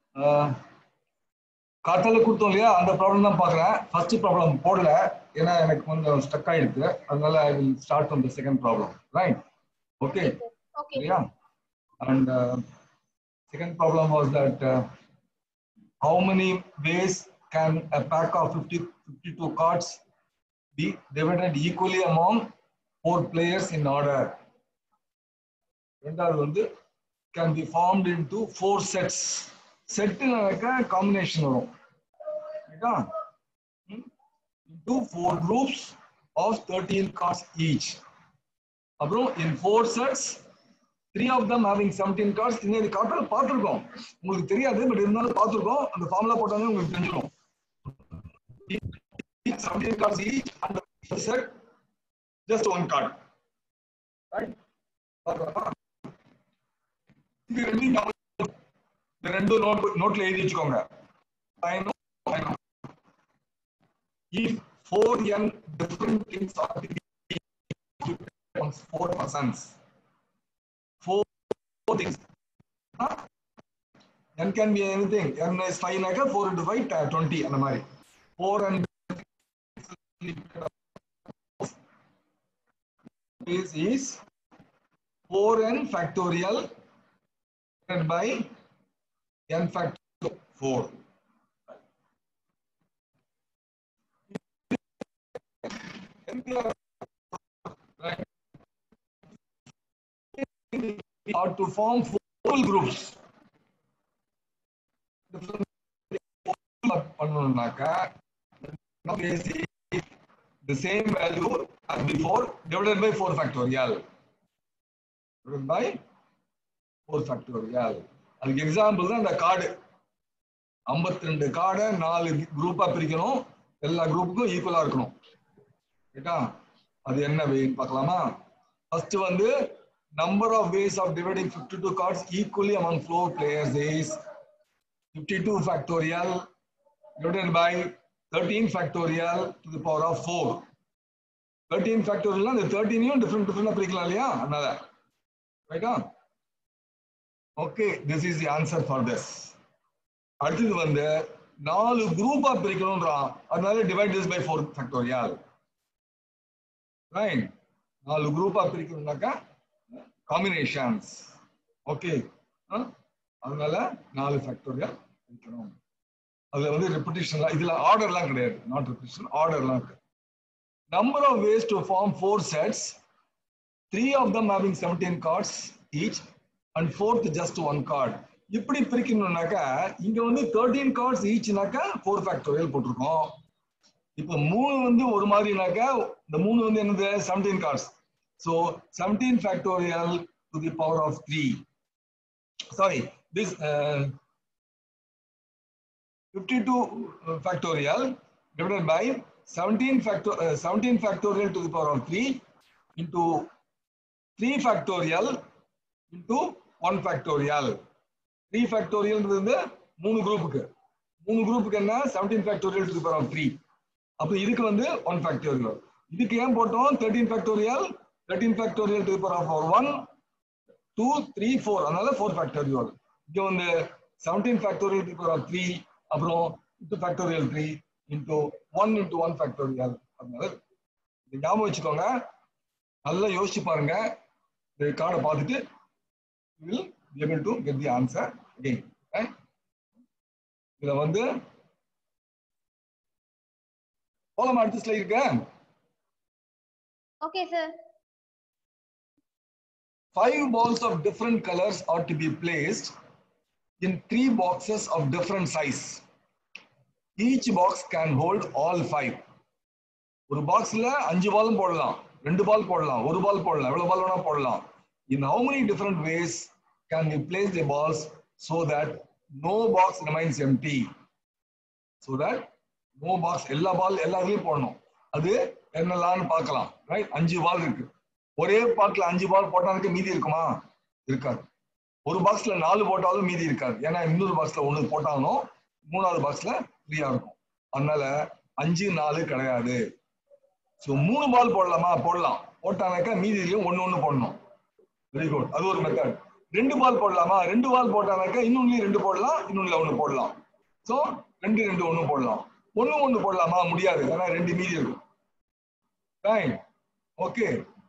காத்தால கொடுத்தோம் இல்லையா அந்த ப்ராப்ளம் தான் பார்க்குறேன் ஃபர்ஸ்ட் ப்ராப்ளம் போடல ஏன்னா எனக்கு கொஞ்சம் ஸ்டக் ஆயிடுச்சு அதனால I will start from the second problem right okay Okay. சரியா and second problem was that how many ways can a pack of 50 52 cards be divided equally among four players in order ரெண்டாவது வந்து can be formed into four sets செட்டுனாக்க combination வரும் ரைட்டா into four groups of 13 cards each அப்புறம் in four sets three of them having seventeen cards இந்த இது கார்டில் பார்த்துருக்கோம் உங்களுக்கு தெரியாது பட் இருந்தாலும் பார்த்துருக்கோம் அந்த ஃபார்முலா போட்டாலே உங்களுக்கு தெரிஞ்சிடும் செவன்டீன் கார்ட்ஸ் ஈச் அந்த செட் ஜஸ்ட் ஒன் கார்டு இது ரெண்டும் ஞாபகம் இந்த ரெண்டு நோட் நோட்ல எழுதி வச்சுக்கோங்க If four n different things are to be on four persons, four things. Huh? n can be anything. n is 5 like 4 into 5, uh, 20 அந்த மாதிரி 4 and this is 4n factorial divided by n factorial 4. Right. Or to form four groups. பண்ணணும்னாக்கா the same value as before divided by 4 factorial divided by 4 factorial அதுக்கு example தான் இந்த card 52 ரெண்டு கார்டை நாலு குரூப்பா பிரிக்கணும் எல்லா குரூப்புக்கும் ஈக்குவலா இருக்கணும் ரைட்டா அது என்ன வேன்னு பார்க்கலாமா ஃபர்ஸ்ட் வந்து number of ways of dividing 52 cards equally among four players is 52 factorial divided by 13 factorial to the power of 4. 13 factorial அந்த 13 different different பிரிக்கலாம் இல்லையா அதனால ரைட்டா okay this is the answer for this அடுத்தது வந்து நாலு குரூப்பா பிரிக்கணும்ன்றான் அதனால divide this by four factorial right நாலு குரூப்பா பிரிக்கணும்னாக்கா காம்பினேஷன்ஸ் ஓகே அதனால நாலு ஃபேக்டோரியல் பிரிக்கணும் அதுல வந்து ரெப்பிட்டேஷன்லாம் இதுல ஆர்டர்லாம் கிடையாது நாட் ரெப்பிட்டேஷன் ஆர்டர்லாம் இருக்கு number of ways to form four sets three of them having seventeen cards each and fourth just one card இப்படி பிரிக்கணும்னாக்கா இங்க வந்து தேர்ட்டீன் கார்ட்ஸ் ஈச்னாக்கா ஃபோர் ஃபேக்டோரியல் போட்டிருக்கோம் இப்போ மூணு வந்து ஒரு மாதிரினாக்கா இந்த மூணு வந்து என்னது seventeen cards so seventeen factorial to the power of three sorry this 52 factorial divided by 17 factor uh, 17 factorial to the power of 3 into 3 factorial into 1 factorial 3 factorial வந்து மூணு குரூப்புக்கு மூணு குரூப்புக்கு என்ன 17 factorial to the power of 3 அப்ப இதுக்கு வந்து 1 factorial இதுக்கு ஏன் போட்டோம் 13 factorial 13 factorial to the power of 1 2 3 4 அதனால 4 factorial இங்க வந்து 17 factorial to the power of 3 அப்புறம் into factorial three into one into one factorial அதனால இது ஞாபகம் வச்சுக்கோங்க நல்லா யோசிச்சு பாருங்க இந்த கார்டை பார்த்துட்டு will able to get the answer again இதுல வந்து போலாமா அடுத்த ஸ்லைட் இருக்கு Okay, sir. five balls of different colors are to be placed in three boxes of different size. Each box can hold all five. ஒரு பாக்ஸ்ல அஞ்சு பாலும் போடலாம் ரெண்டு பால் போடலாம் ஒரு பால் போடலாம் எவ்வளவு பால் வேணா போடலாம் in how many different ways can we place the balls so that no box remains empty so that no box எல்லா பால் எல்லாத்துலயும் போடணும் அது என்னலாம்னு பார்க்கலாம் ரைட் அஞ்சு பால் இருக்கு ஒரே பாட்ல அஞ்சு பால் போட்டாலுக்கு மீதி இருக்குமா இருக்காது ஒரு பாக்ஸ்ல நாலு போட்டாலும் மீதி இருக்காது ஏன்னா இன்னொரு பாக்ஸ்ல ஒண்ணு போட்டாலும் மூணாவது பாக்ஸ்ல ஃப்ரீயா இருக்கும் அதனால அஞ்சு நாலு கிடையாது ஸோ மூணு பால் போடலாமா போடலாம் போட்டானாக்கா மீதிலையும் ஒண்ணு ஒண்ணு போடணும் வெரி குட் அது ஒரு மெத்தட் ரெண்டு பால் போடலாமா ரெண்டு பால் போட்டானாக்கா இன்னொன்னு ரெண்டு போடலாம் இன்னொன்னுல ஒண்ணு போடலாம் சோ ரெண்டு ரெண்டு ஒண்ணு போடலாம் ஒண்ணு ஒண்ணு போடலாமா முடியாது ஏன்னா ரெண்டு மீதி இருக்கும் fine okay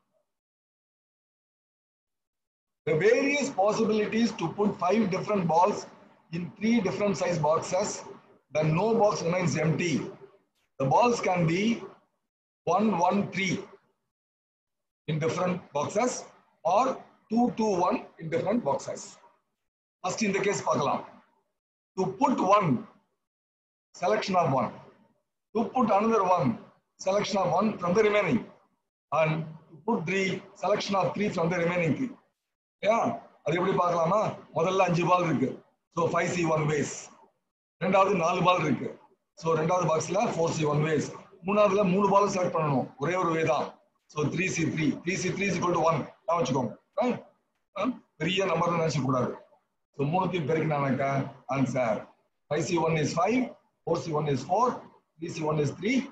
The various possibilities to put five different balls in three different size boxes, then no box remains empty. The balls can be one, one, three in different boxes or two, two, one in different boxes. First in the case, பார்க்கலாம். To put one, selection of one. To put another one, selection of one from the remaining. And to put three, selection of three from the remaining three. Yeah, அது எப்படி பார்க்கலாமா முதல்ல அஞ்சு ball இருக்கு so five C one ways ரெண்டாவது நாலு ball இருக்கு so ரெண்டாவது பாக்ஸ்ல ஃபோர் சி ஒன் வேஸ் மூணாவதுல மூணு பால் செலக்ட் பண்ணணும் ஒரே ஒரு வே தான் so three C three three C three equal to one தான் வச்சுக்கோங்க Right? ஆ? பெரிய நம்பர் நினைச்ச கூடாது ஸோ மூணுத்தையும் பெருக்கினானாக்கா answer five C one is five four C one is four three C one is three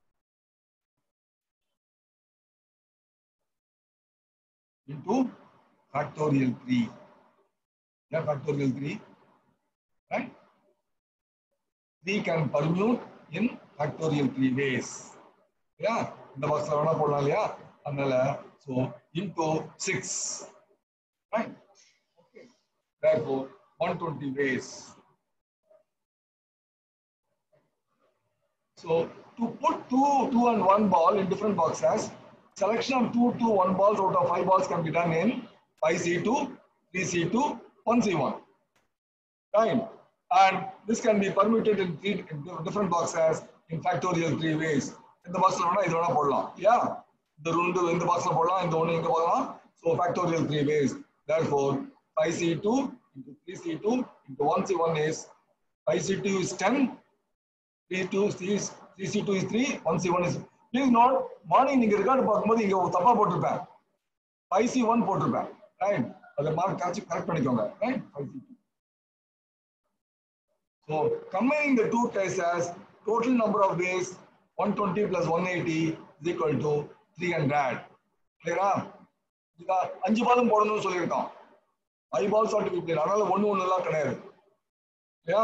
into factorial 3. Yeah, factorial 3. Right? 3 can permute in factorial 3 ways. Yeah, இந்த பாக்ஸ்ல வேணா போடலாம் இல்லையா அதனால so into 6. Right? Okay. Therefore, 120 ways. So to put two, two and one ball in different boxes, selection of two, two, one balls out of five balls can be done in 5C2, 3C2, 1C1. Right? And this can be permuted in three in different boxes in factorial three ways. இந்த பாக்ஸ்ல வேணா இது வேணா போடலாம் இல்லையா இந்த ரெண்டு இந்த பாக்ஸ்ல போடலாம் இந்த ஒண்ணு இங்க போடலாம் so factorial three ways therefore 5c2 into 3c2 into 1c1 is 5c2 is 10 3c2 is 3c2 is 3 1c1 is please note morning நீங்க ரெக்கார்ட் பார்க்கும்போது இங்க ஒரு தப்பா போட்டிருப்பேன் 5c1 போட்டிருப்பேன் ரைட் அதை மார்க் கரெக்ட் கரெக்ட் பண்ணிக்கோங்க right 5c2 So combining the two cases, total number of ways 120 plus 180 is equal to 300. கிளியரா இதா அஞ்சு பாலும் போடணும்னு சொல்லியிருக்கான் five balls add B plate அதனால ஒண்ணு ஒண்ணு எல்லாம் கிடையாது இல்லையா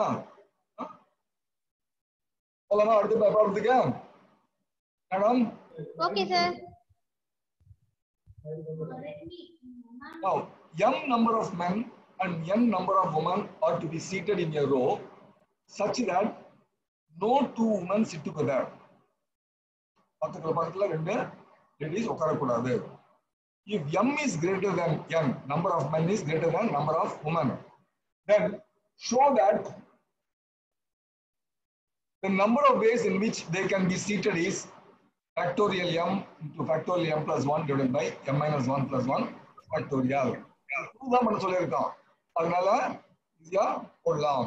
போலாமா அடுத்த பாடத்துக்கு madam okay sir Now, m number of men and n number of women are to be seated in a row such that no two women sit together. பக்கத்துல பக்கத்துல ரெண்டு லேடிஸ் உட்காரக்கூடாது if m is greater than n number of men is greater than number of women then show that the number of ways in which they can be seated is factorial m into factorial m plus 1 divided by m minus 1 plus 1 factorial இதுதான் பண்ண சொல்லியிருக்கோம் அதனால ஈஸியா போடலாம்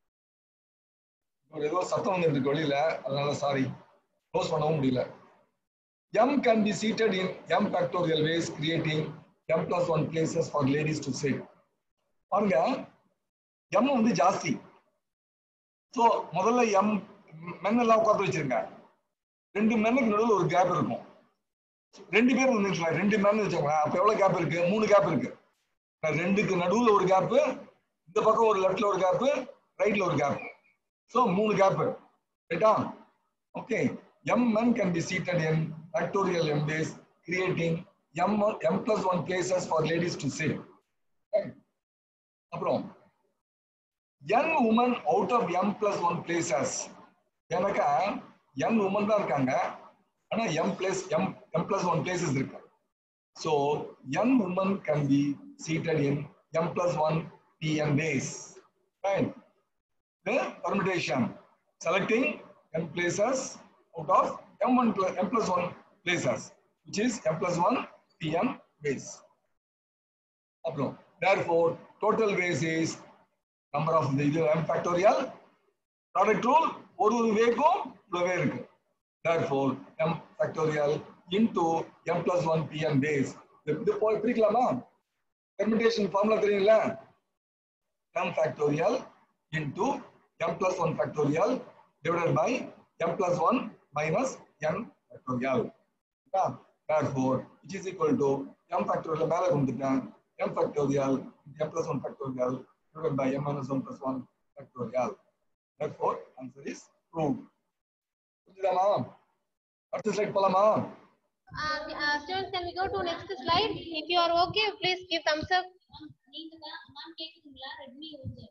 ஒரு ஏதோ சத்தம் வந்துட்டு இருக்கு வெளியில அதனால சாரி க்ளோஸ் பண்ணவும் முடியல m can be seated in m factorial ways creating m plus 1 places for ladies to sit பாருங்க m வந்து ஜாஸ்தி சோ முதல்ல m மென் எல்லாம் உட்காந்து வச்சிருங்க ரெண்டு மென்னுக்கு நடுவில் ஒரு கேப் இருக்கும் ரெண்டு பேர் நின்றுக்கலாம் ரெண்டு மென் வச்சுக்கோங்களேன் அப்ப எவ்வளவு கேப் இருக்கு மூணு கேப் இருக்கு ரெண்டுக்கு நடுவுல ஒரு கேப் இந்த பக்கம் ஒரு லெஃப்ட்ல ஒரு கேப் ரைட்ல ஒரு கேப் சோ மூணு கேப் ரைட்டா okay m men can be seated in factorial m days creating m m plus 1 places for ladies to sit Right. அப்புறம் n women out of m plus 1 places எனக்கா n women தான் இருக்காங்க ஆனா m plus m m plus 1 places இருக்கு so n women can be seated in m plus 1 pn days right the permutation selecting m places out of m1 plus m plus 1 places which is m plus 1 pm base அப்புறம் therefore total base is number of the இது m factorial product rule ஒரு ஒரு வேக்கும் இவ்வளவே இருக்கு therefore m factorial into m plus 1 pm base இது போய் பிரிக்கலாமா permutation formula தெரியுங்களா m factorial into m plus 1 factorial divided by m plus 1 minus n factorial. Yeah. Therefore, which is equal to m factorial மேல கொண்டுட்டேன் m factorial m plus 1 factorial divided by m minus 1 plus 1 factorial. Therefore, answer is proved. புரிஞ்சுதாமா அடுத்த slide போலாமா Uh, uh, students, can we go to next slide? If you are okay, please give thumbs up. நீங்க தான் ma'am கேக்குதுங்களா Redmi user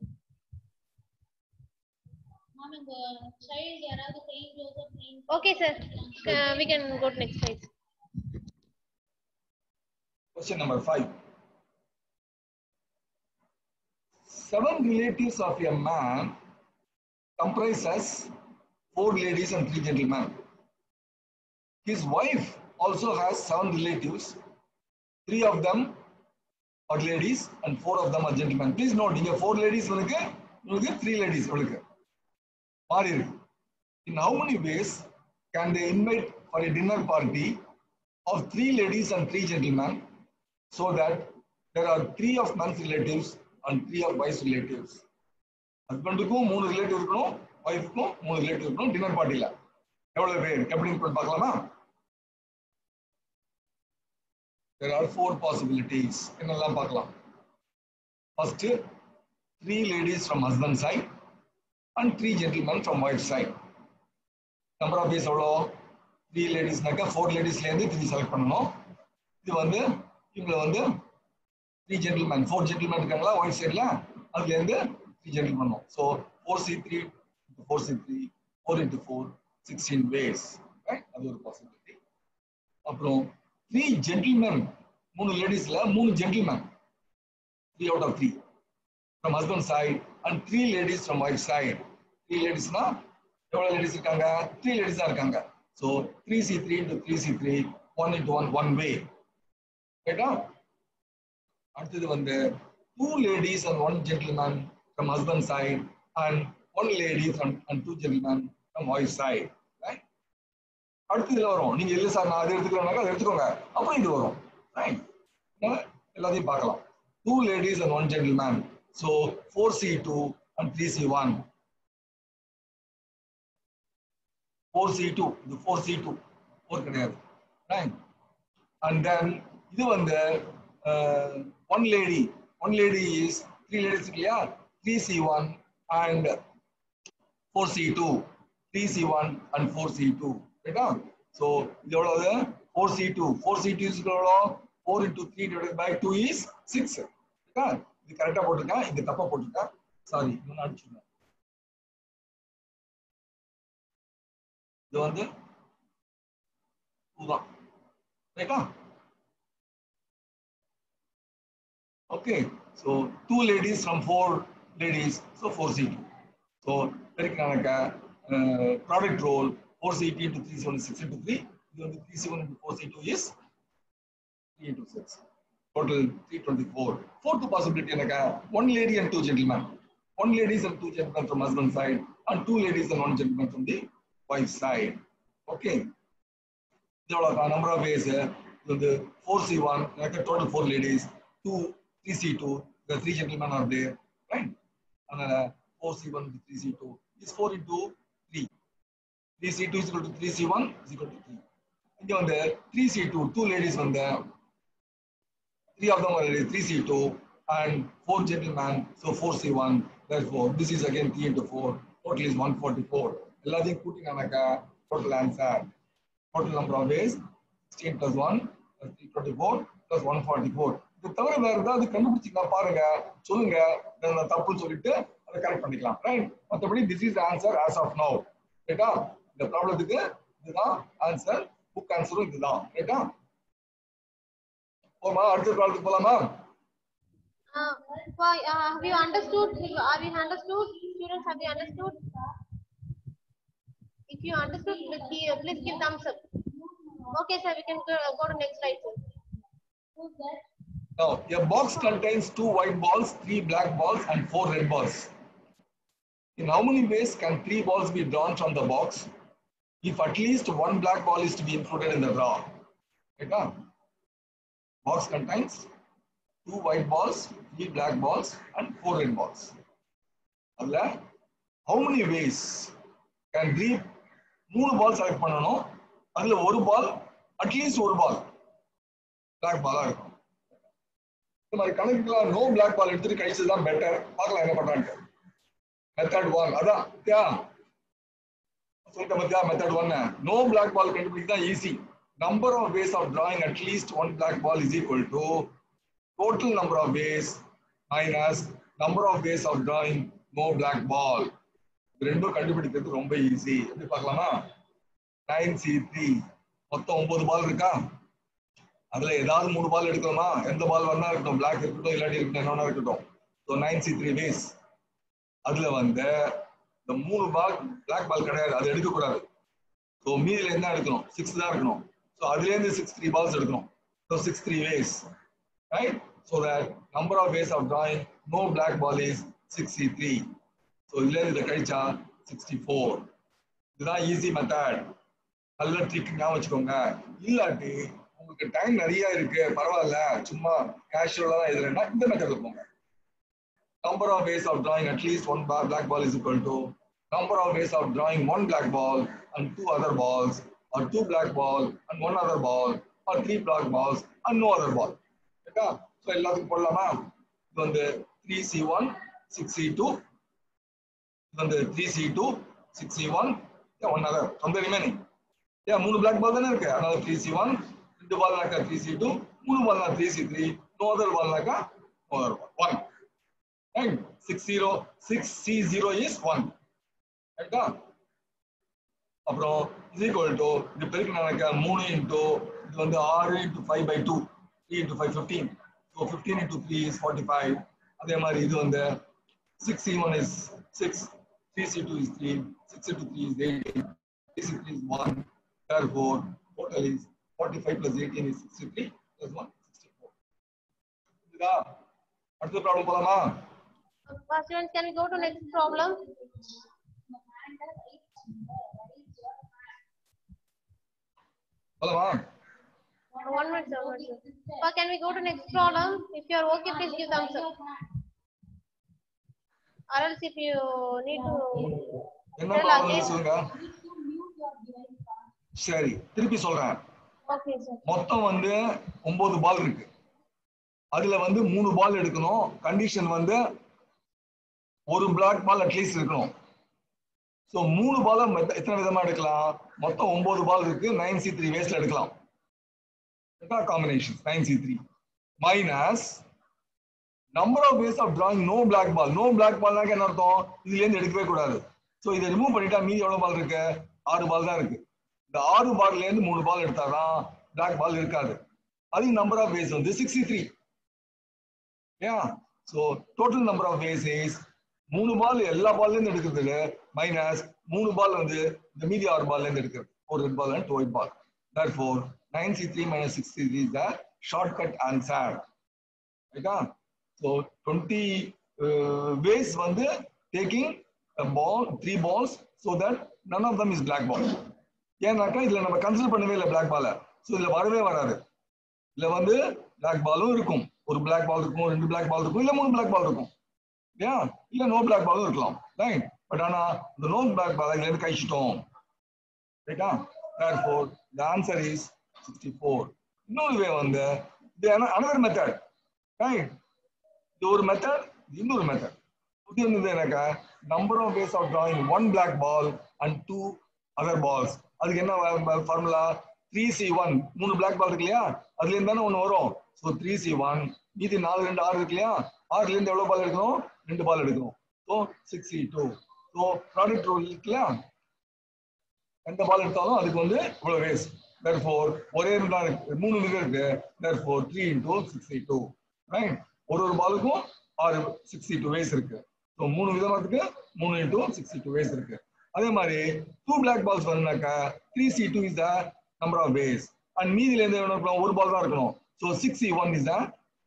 ma'am உங்க child யாராவது playing close playing Okay, sir. Uh, we can go to next slide. Question number five. Seven relatives of a man comprises four ladies and three gentlemen. His wife also has seven relatives. Three of them are ladies and four of them are gentlemen. Please note, இங்க four ladies உங்களுக்கு உங்களுக்கு three ladies உங்களுக்கு மாறி இருக்கு. In how many ways can they invite for a dinner party of three ladies and three gentlemen so that there are three of men's relatives and three of wife's relatives. ஹஸ்பண்டுக்கும் மூணு relative இருக்கணும் ஒய்ஃபுக்கும் மூணு relative இருக்கணும் dinner பார்ட்டில எவ்வளவு பேர் எப்படின்னு கொஞ்சம் பார்க்கலாமா there are four possibilities என்னெல்லாம் பார்க்கலாம் first three ladies from husband side and three gentlemen from wife side number of ways எவ்வளோ த்ரீ லேடிஸ்னாக்கா ஃபோர் லேடிஸ்லேருந்து த்ரீ செலக்ட் பண்ணணும் இது வந்து இவங்களை வந்து த்ரீ ஜென்டில்மேன் ஃபோர் ஜென்டில்மேன் இருக்காங்களா ஒயிட் சைடில் அதுலேருந்து த்ரீ ஜென்டில் பண்ணணும் so four C three four C three four into four sixteen ways அது ஒரு பாசிபிலிட்டி அப்புறம் த்ரீ ஜென்டில்மேன் மூணு லேடிஸில் மூணு gentleman three out of three from husband side and three ladies from wife side three லேடிஸ்னா எவ்வளோ ladies இருக்காங்க three ladies தான் இருக்காங்க so three C three into three C three one into one one way ரைட்டா அடுத்தது வந்து two ladies and one gentleman from husband side and one lady from and two gentleman from wife side right அடுத்து இதுல வரும் நீங்க இல்ல sir நான் அதை எடுத்துக்கிறேன்னாக்கா அதை எடுத்துக்கோங்க அப்புறம் இது வரும் ரைட் எல்லாத்தையும் பார்க்கலாம் two ladies and one gentleman so four C two and three C one four C two இது ஃபோர் சி டூ ஃபோர் கிடையாது ரைட் அண்ட் தென் இது வந்து one lady one lady is three ladies இல்லையா three C one and four C two three C one and four C two ரைட்டா so இது எவ்வளவு four C two four C two எவ்வளோ four into three divide by two is six ரைட்டா இது கரெக்டாக போட்டிருக்கேன் இது தப்பாக போட்டிருக்கேன் சாரி இன்னும் அடிச்சுருக்கேன் இது வந்து டூ தான் ரைட்டா Okay, so two ladies from four ladies, so 4C2. So, பெருக்கினாக்க product role 4C2 into 376 into 3. இது வந்து 3C1 into 4C2 is 3 into 6. Total 324. Fourth possibility என்னக்கா one lady and two gentlemen. One ladies and two gentlemen from husband side and two ladies and one gentleman from the wife side. Okay. இதோட number of ways இது வந்து 4C1 எனக்கு total four ladies, two 3C2, the three gentlemen are there, right? And uh, 4C1 to 3C2 is 4 into 3. 3C2 is equal to 3C1 is equal to 3. இங்க வந்து 3C2, two ladies வந்து three of them are ladies, 3C2 and four gentlemen, so 4C1. Therefore, this is again 3 into 4. Total is 144. எல்லாத்தையும் கூட்டினாக்கா total answer. Total number of ways 16 plus 1 plus 324 plus 144. இது தவிர வேற ஏதாவது கண்டுபிடிச்சிக்கலாம் பாருங்க சொல்லுங்க நான் தப்புன்னு சொல்லிட்டு அதை கரெக்ட் பண்ணிக்கலாம் ரைட் மற்றபடி this is answer as of now ரைட்டா இந்த ப்ராப்ளத்துக்கு இதுதான் ஆன்சர் புக் ஆன்சரும் இதுதான் ரைட்டா போமா அடுத்த ப்ராப்ளத்துக்கு போலாமா Uh, why, uh, have you understood? Have you understood? Students, have you understood? If you understood, please give, please give thumbs up. Okay, sir, we can go, go to next slide. Sir. who's that Now, a box contains two white balls, three black balls, and four red balls. In how many ways can three balls be drawn from the box if at least one black ball is to be included in the draw? Right? Box contains two white balls, three black balls, and four red balls. அதுல how many ways can three மூணு ball select பண்ணணும் அதுல ஒரு பால் at least ஒரு பால் black Bala இருக்கும் இந்த மாதிரி கணக்குலாம் no black பால் எடுத்துட்டு கழிச்சது தான் பெட்டர் பார்க்கலாம் என்ன பண்றாங்க மெத்தட் ஒன் அதான் தியா சொல்லிட்ட மத்தியா method one no black ball கண்டுபிடிக்க தான் easy number of ways of drawing at least one black ball is equal to total number of ways minus number of ways of drawing no black ball ரெண்டும் கண்டுபிடிக்கிறது ரொம்ப easy எப்படி பார்க்கலாமா nine C three மொத்தம் ஒன்பது பால் இருக்கா அதுல ஏதாவது மூணு பால் எடுக்கலாமா எந்த பால் வேணா இருக்கட்டும் பிளாக் இருக்கட்டும் இல்லாட்டி இருக்கட்டும் என்ன இருக்கட்டும் so nine C three ways அதுல வந்து இந்த மூணு பால் பிளாக் பால் கிடையாது அது எடுக்கக்கூடாது ஸோ மீதில என்ன எடுக்கணும் சிக்ஸ் தான் இருக்கணும் ஸோ அதுலேருந்து சிக்ஸ் த்ரீ பால்ஸ் எடுக்கணும் so six three ways right so that number of ways of drawing no black ball is sixty three so இதுலேருந்து இதை கழிச்சா சிக்ஸ்டி ஃபோர் இதுதான் ஈஸி மெத்தட் நல்ல ட்ரிக் ஞாபகம் வச்சுக்கோங்க இல்லாட்டி உங்களுக்கு டைம் நிறைய இருக்கு பரவாயில்ல சும்மா கேஷுவலா தான் எழுதுறேன்னா இந்த மெத்தட் போங்க number of ways of drawing at least one ba- black ball is equal to number of ways of drawing one black ball and two other balls or two black ball and one other ball or three black balls and no other ball ஓகேக்கா so எல்லாத்துக்கும் போடலாமா இது வந்து three C one six C two இது வந்து three C two six C one one other from the remaining ஏன் மூணு black பால் தானே இருக்கு அதனால த்ரீ சி ஒன் ரெண்டு பால்னாக்கா த்ரீ சி டூ மூணு பால்னா three C three no other பால்னாக்கா no other ball one right six zero six C zero is one ரைட்டா அப்புறம் இது ஈக்குவல் டு இது பெருக்கினாக்க மூணு இன்டூ இது வந்து ஆறு into five by two three into five fifteen so fifteen into three is forty five அதே மாதிரி இது வந்து six C one is six three C two is three six into three is eighteen three C three is one there four total is forty five plus eighteen is sixty three plus one sixty four இதுதா அடுத்த problem போலாமா Uh, students, can we go to next problem? போலாமா One minute, sir. One minute. sir. Uh, can we go to next problem? If you are okay, please give thumbs up. Or else if you need to என்ன tell problem again. சொல்லுங்க சரி திருப்பி சொல்றேன் Okay, sir. மொத்தம் வந்து ஒன்பது பால் இருக்கு அதுல வந்து மூணு பால் எடுக்கணும் கண்டிஷன் வந்து ஒரு பிளாக் பால் அட்லீஸ்ட் இருக்கணும் ஸோ மூணு பால எத்தனை விதமா எடுக்கலாம் மொத்தம் ஒன்பது பால் இருக்கு நைன் சி த்ரீ வேஸ்ட்ல எடுக்கலாம் combination nine C three minus number of ways of drawing no black ball no black பால்னாக்க என்ன அர்த்தம் இதுல இருந்து எடுக்கவே கூடாது ஸோ இதை ரிமூவ் பண்ணிட்டா மீதி எவ்வளவு பால் இருக்கு ஆறு பால் தான் இருக்கு இந்த ஆறு பால்ல இருந்து மூணு பால் எடுத்தாதான் பிளாக் பால் இருக்காது அதுக்கு நம்பர் ஆஃப் வேஸ் வந்து சிக்ஸ்டி த்ரீ ஏன் so total number of ways is மூணு பால் எல்லா பால்ல இருந்து எடுக்கிறது மைனஸ் மூணு பால் வந்து இந்த மீதி ஆறு பால்ல இருந்து எடுக்கிறது ஒரு red ball and two white ball therefore 9c3 minus 6c3 is the shortcut answer ரைட்டா so 20 uh, ways வந்து taking a ball three balls so that none of them is black ball ஏன்னாக்கா இதுல நம்ம கன்சிடர் பண்ணவே இல்லை black பால so இதுல வரவே வராது இதுல வந்து பிளாக் பாலும் இருக்கும் ஒரு பிளாக் பால் இருக்கும் ரெண்டு பிளாக் பால் இருக்கும் இல்ல மூணு பிளாக் பால் இருக்கும் இல்லையா இல்ல நோ பிளாக் பாலும் இருக்கலாம் ரைட் பட் ஆனா இந்த நோ பிளாக் பால் இதுல இருந்து கழிச்சிட்டோம் ரைட்டா therefore the answer is 64 இன்னொரு வே வந்து இது another method ரைட் இது ஒரு மெத்தட் இன்னொரு மெத்தட் இது என்னது எனக்கு number of ways of drawing one black ball and two other balls அதுக்கு என்ன ஃபார்முலா த்ரீ சி ஒன் மூணு பிளாக் பால் இருக்கு இல்லையா அதுல இருந்து தானே ஒன்று வரும் ஸோ த்ரீ சி ஒன் மீதி நாலு ரெண்டு ஆறு இருக்கு இல்லையா ஆறுல இருந்து எவ்வளவு பால் எடுக்கணும் ரெண்டு பால் எடுக்கணும் so six C two so product rule இருக்கு இல்லையா எந்த பால் எடுத்தாலும் அதுக்கு வந்து இவ்வளவு வேஸ் therefore ஒரே தான் இருக்கு மூணு விதம் இருக்கு therefore three into sixty two right ஒரு ஒரு பாலுக்கும் ஆறு சிக்ஸ்டி டூ வேஸ் இருக்கு ஸோ மூணு விதமாத்துக்கு மூணு இன்டூ சிக்ஸ்டி டூ வேஸ் இருக்கு அதே மாதிரி டூ பிளாக் பால்ஸ் வரணும்னாக்கா three C two is the number of ways and மீதில இருந்து என்ன இருக்கணும் ஒரு பால் தான் இருக்கணும் so six C one is the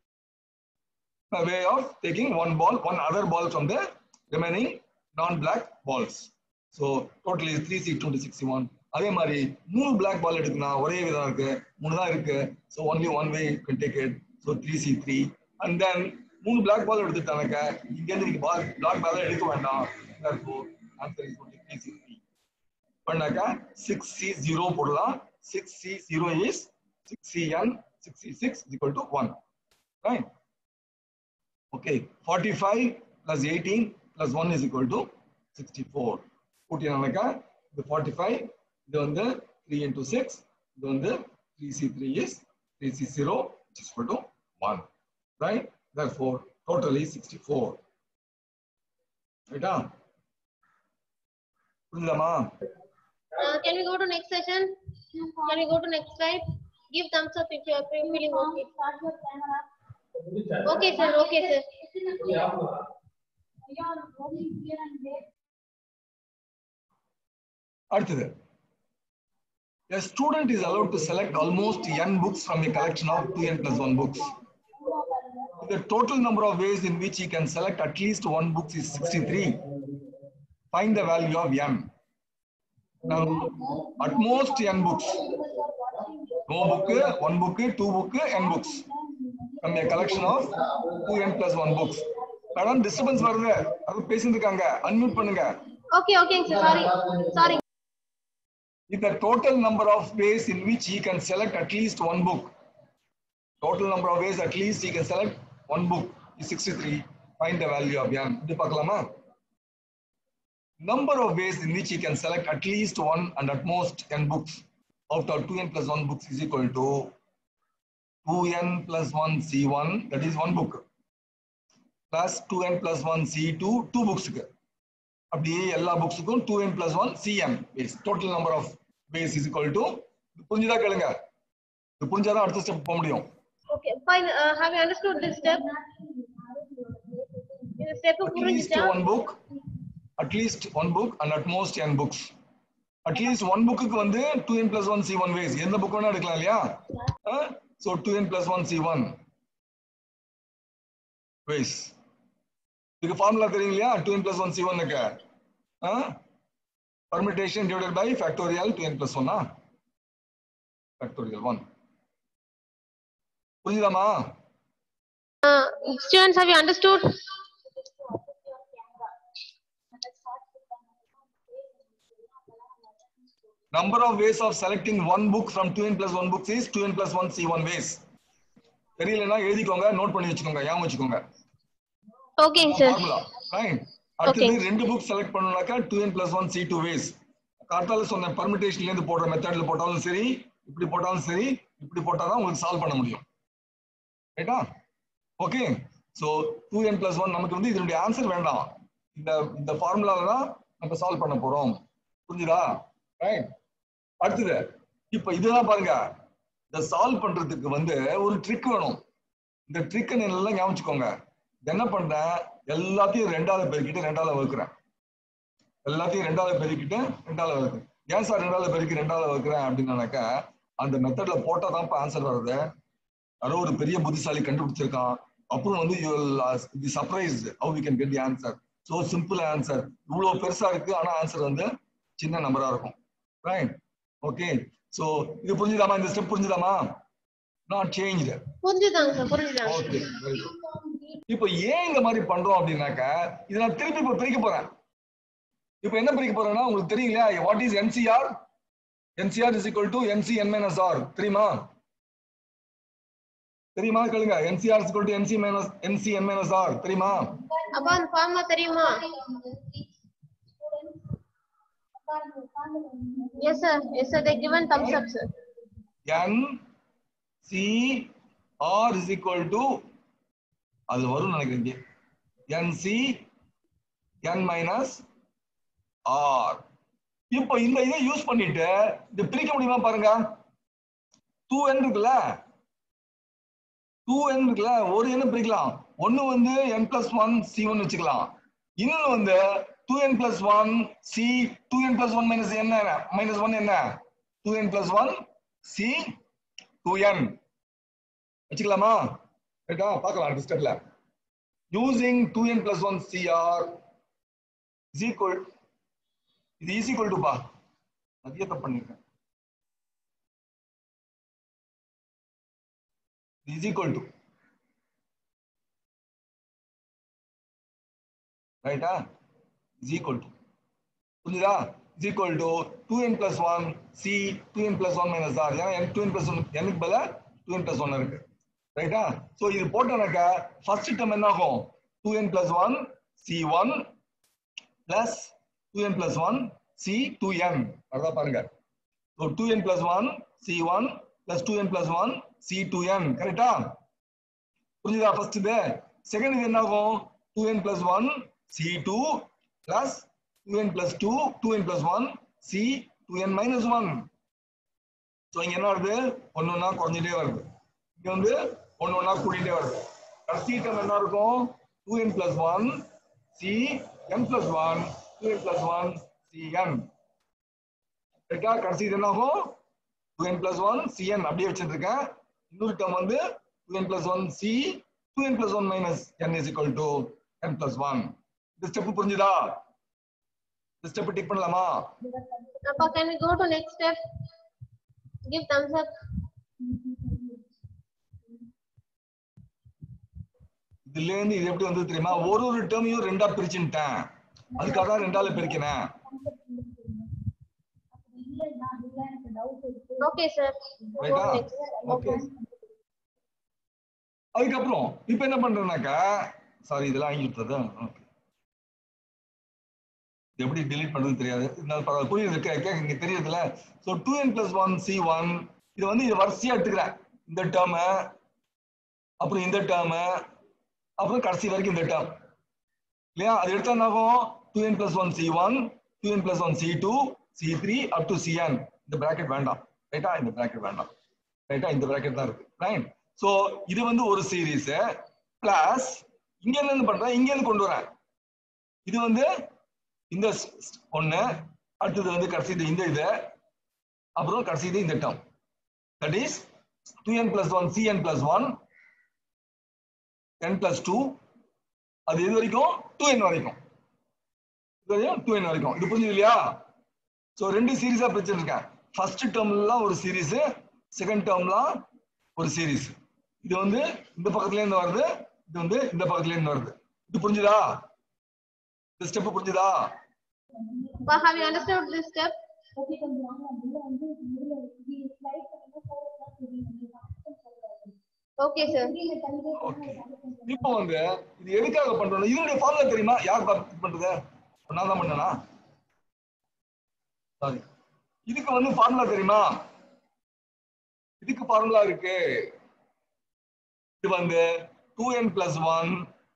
way of taking one ball, one other ball from the remaining non-black balls. So total is 3C2 to 61. அதே மாதிரி மூணு பிளாக் பால் எடுக்கணும் ஒரே விதம் இருக்கு மூணு தான் இருக்கு so only one way can take it so three C three and then மூணு பிளாக் பால் எடுத்துட்டானாக்க இங்கேருந்து நீங்க பால் பிளாக் பால் எடுக்க வேண்டாம் answer is only three C three பண்ணாக்கா சிக்ஸ் சி ஜீரோ போடலாம் six C zero is six C n six C six equal to one right okay forty five plus eighteen plus one is equal to sixty four கூட்டினாக்கா இது forty five இது வந்து three into six இது வந்து three C three is three C zero is equal to one right therefore totally 64 ரைட்டா புரியுதாமா Uh, can we go to next session? Can we go to next slide? Give thumbs up if you are feeling okay. Okay, sir. Okay, sir. அடுத்தது A student is allowed to select almost n books from a collection of 2n plus 1 books. The total number of ways in which he can select at least one book is 63. Find the value of n. Now, at most n books. No book, one book, two book, n books. From a collection of 2n plus 1 books. Madam disturbance வருது அது பேசிட்டு இருக்காங்க unmute பண்ணுங்க Okay, okay, sir. Sorry. Sorry. is the total number of ways in which he can select at least one book. Total number of ways at least he can select one book is 63. Find the value of n. இது பார்க்கலாமா? Number of ways in which he can select at least one and at most n books out of 2n plus 1 books is equal to 2n plus 1 c1 that is one book plus 2n plus 1 c2 two books க்கு அப்படியே எல்லா புக்ஸுக்கும் two n plus one C M ways total number of ways is equal to புரிஞ்சுதா கேளுங்க இது புரிஞ்சாதான் அடுத்த step போக முடியும் Okay, fine. Uh, have you understood this step? இந்த step அட்லீஸ்ட் புரிஞ்சுச்சா? One book at least one book and at most n books at least one book வந்து two n plus one C one ways எந்த book வேணா எடுக்கலாம் இல்லையா so two n plus one C one ways இதுக்கு formula தெரியும் இல்லையா two n plus one C ஒன்னுக்கு permutation divided by factorial 2n plus 1 ah factorial 1 புரிஞ்சுதாமா Uh, students, have you understood? number of ways of selecting one book from 2n plus 1 books is 2n plus 1 c1 ways தெரியலனா எழுதிக்கோங்க note பண்ணி வச்சுக்கோங்க ஞாபகம் வச்சுக்கோங்க Okay, sir. Formula right அடுத்தது ரெண்டு book select பண்ணனும்னாக்கா 2n plus 1 c2 ways கார்த்தால சொன்ன பெர்மிட்டேஷன்ல இருந்து போடுற மெத்தட்ல போட்டாலும் சரி இப்படி போட்டாலும் சரி இப்படி போட்டாதான் உங்களுக்கு சால்வ் பண்ண முடியும் ரைட்டா ஓகே சோ 2n plus 1 நமக்கு வந்து இதனுடைய ஆன்சர் வேண்டாம் இந்த இந்த ஃபார்முலால தான் நம்ம சால்வ் பண்ண போறோம் புரிஞ்சுதா ரைட் அடுத்தது இப்ப இதுதான் பாருங்க இந்த சால்வ் பண்றதுக்கு வந்து ஒரு ட்ரிக் வேணும் இந்த ட்ரிக் நல்லா ஞாபகம் வச்சுக்கோங்க இது என்ன பண்றேன் எல்லாத்தையும் ரெண்டாவது பெருக்கிட்டு ரெண்டாவது வகுக்கிறேன் எல்லாத்தையும் ரெண்டாவது பெருக்கிட்டு ரெண்டாவது வகுக்கிறேன் ஏன் சார் ரெண்டாவது பெருக்கி ரெண்டாவது வகுக்கிறேன் அப்படின்னாக்கா அந்த மெத்தட்ல போட்டா தான் ஆன்சர் வருது யாரோ ஒரு பெரிய புத்திசாலி கண்டுபிடிச்சிருக்கான் அப்புறம் வந்து the surprise how we can get the answer so simple answer இவ்வளவு பெருசா இருக்கு ஆனா ஆன்சர் வந்து சின்ன நம்பரா இருக்கும் ரைட் ஓகே சோ இது புரிஞ்சுதாமா இந்த ஸ்டெப் புரிஞ்சுதாமா நாட் சேஞ்ச் புரிஞ்சுதாங்க சார் புரிஞ்சுதாங்க ஓகே வெரி குட் இப்போ ஏன் இந்த மாதிரி பண்றோம் அப்படின்னாக்க இதை நான் திருப்பி இப்போ பிரிக்க போறேன் இப்போ என்ன பிரிக்க போறேன்னா உங்களுக்கு தெரியும் இல்லையா what is NCR NCR is equal to NC n minus R தெரியுமா தெரியுமா கேளுங்க NCR is equal to NC minus NC n minus R தெரியுமா அப்பா அந்த ஃபார்முலா தெரியுமா yes sir yes sir they given thumbs up sir n c r is equal to அது வரும் நினைக்கிறேன் இங்கே n c n minus r இப்போ இந்த இதை யூஸ் பண்ணிட்டு இது பிரிக்க முடியுமா பாருங்க 2n இருக்குல்ல 2n இருக்குல்ல ஒரு n பிரிக்கலாம் ஒன்னு வந்து n plus 1 c1 வச்சுக்கலாம் இன்னொன்னு வந்து 2n plus 1 c 2n plus 1 minus என்ன minus 1 என்ன 2n plus 1 c 2n வச்சுக்கலாமா ரைட்டா பார்க்கலாம் அடுத்த ஸ்டெப்ல using 2n plus 1 cr is equal இது is equal to பா நிறைய தப்பு பண்ணிருக்கேன் is equal to ரைட்டா is equal to புரிஞ்சுதா is equal to 2n plus 1 c 2n plus 1 minus r ஏன்னா n 2n plus 1 n க்கு பதிலா 2n plus 1 இருக்கு ரைட்டா சோ இது போட்டோம்னாக்க ஃபர்ஸ்ட் டேர்ம் என்ன ஆகும் two n plus one C one plus two n plus one C two n அதான் பாருங்க so two n plus one C one plus two n plus one C two n கரெக்டா புரிஞ்சுதா first இது second இது என்ன ஆகும் two n plus one C two plus two n plus two two n plus one C two n minus one so இங்க என்ன வருது ஒன்னு ஒன்னா குறைஞ்சிட்டே வருது இங்க வந்து ஒன்னு ஒன்னா கூட்டிட்டே வருது கடைசி டேர்ம் என்ன இருக்கும் two n plus one C n plus one two n plus one C n ரைட்டா கடைசி இது என்ன ஆகும் two n plus one CN அப்படியே வச்சுட்டு இருக்கேன் இன்னொரு டேர்ம் வந்து two n plus one C two n plus one minus n is equal to n plus one இந்த ஸ்டெப் புரிஞ்சுதா இந்த ஸ்டெப் டிக் பண்ணலாமா Appa, can we go to next step? Give thumbs up. இதுல இருந்து இது எப்படி வந்து தெரியுமா ஒரு ஒரு டேர்மையும் ரெண்டா பிரிச்சுட்டேன் அதுக்காக தான் ரெண்டால பிரிக்கிறேன் Okay, sir. Go ரைட்டா next. ஓகே அதுக்கப்புறம் இப்ப என்ன பண்றேன்னாக்கா சாரி இதெல்லாம் ஆகிட்டது ஓகே எப்படி delete பண்றதுன்னு தெரியாது இருந்தாலும் பரவாயில்ல புரியுது கே- கே- இங்க தெரியுதுல so two n plus one C one இது வந்து இது வரிசையா எடுத்துக்கிறேன் இந்த டேர்ம அப்புறம் இந்த டேர்ம அப்புறம் கடைசி வரைக்கும் இந்த டேர்ம் இல்லையா அது எடுத்தா என்ன ஆகும் two n plus one C one two n plus one C two C three up to CN இந்த பிராக்கெட் வேண்டாம் ரைட்டா இந்த பிராக்கெட் வேண்டாம் ரைட்டா இந்த பிராக்கெட் தான் இருக்கு ரைட் சோ இது வந்து ஒரு சீரீஸ் பிளஸ் இங்க இருந்து பண்றேன் இங்க இருந்து கொண்டு வரேன் இது வந்து இந்த ஸ்- ஸ்- ஒண்ணு அடுத்தது வந்து கடைசி இது இந்த இது அப்புறம் கடைசி இது இந்த term that is two n plus one C n plus one n plus two அது இது வரைக்கும் டூ என் வரைக்கும் இது வரைக்கும் டூ என் வரைக்கும் இது புரிஞ்சுது இல்லையா சோ ரெண்டு சீரீஸா பிரிச்சிருக்கேன் ஃபர்ஸ்ட் டேர்ம்லாம் ஒரு சீரீஸ் செகண்ட் டேர்ம்லாம் ஒரு சீரீஸ் இது வந்து இந்த பக்கத்துல இருந்து வருது இது வந்து இந்த பக்கத்துல இருந்து வருது இது புரிஞ்சுதா இந்த ஸ்டெப் புரிஞ்சுதா Appa, have you understood this step? Okay, sir. Okay இப்போ வந்து இது எதுக்காக பண்றோம் இதனுடைய ஃபார்முலா தெரியுமா யார் பா- இது பண்றது நான் தான் பண்ணனா சாரி இதுக்கு வந்து ஃபார்முலா தெரியுமா இதுக்கு ஃபார்முலா இருக்கு இது வந்து two n plus one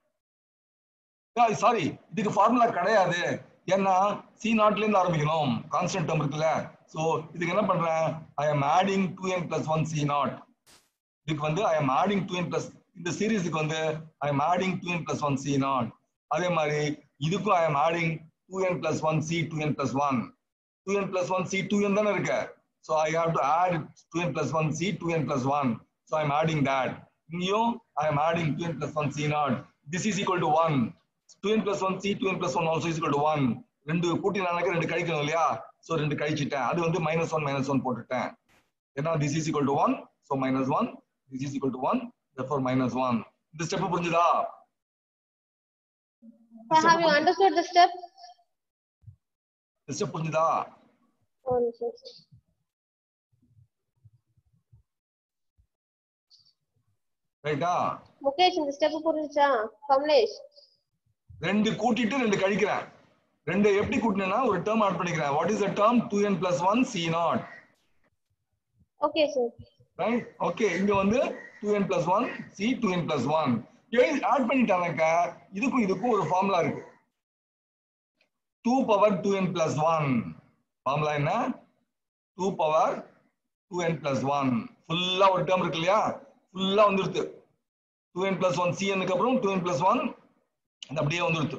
sorry இதுக்கு ஃபார்முலா கிடையாது ஏன்னா சி நாட்ல இருந்து ஆரம்பிக்கணும் கான்ஸ்டன்ட் டேர்ம் இருக்குல்ல சோ இதுக்கு என்ன பண்றேன் I am adding two n plus one C not இதுக்கு வந்து I am adding two n plus இந்த சீரீஸுக்கு வந்து I am adding two n plus one C not அதே மாதிரி இதுக்கும் I am adding two n plus one C two n plus one two n plus one C two n தானே இருக்கு so I have to add two n plus one C two n plus one so I am adding that இங்கேயும் I am adding two n plus one C not this is equal to one two n plus one C two n plus one also is equal to one ரெண்டு கூட்டினாக்க ரெண்டு கழிக்கணும் இல்லையா so ரெண்டு கழிச்சிட்டேன் அது வந்து minus one minus one போட்டுட்டேன் ஏன்னா this is equal to one so minus one this is equal to one therefore minus one இந்த ஸ்டெப் புரிஞ்சுதா Sir, have you understood the step? இந்த ஸ்டெப் புரிஞ்சுதா Oh, sir. ரைட்டா முகேஷ் இந்த ஸ்டெப் புரிஞ்சுச்சா கமலேஷ் ரெண்டு கூட்டிட்டு ரெண்டு கழிக்கிறேன் ரெண்டு எப்படி கூட்டினேன்னா ஒரு டேர்ம் ஆட் பண்ணிக்கிறேன் what is the term two n plus one C not okay sir right okay இங்க வந்து two n plus one C two n plus one add பண்ணிட்டானாக்க இதுக்கும் இதுக்கும் ஒரு ஃபார்முலா இருக்கு two power two n plus one formula என்ன two power two n plus one ஃபுல்லா ஒரு டேர்ம் இருக்கு இல்லையா ஃபுல்லா வந்துருது two n plus one C என்னுக்கு அப்புறம் டூ என் பிளஸ் ஒன் அது அப்படியே வந்துருது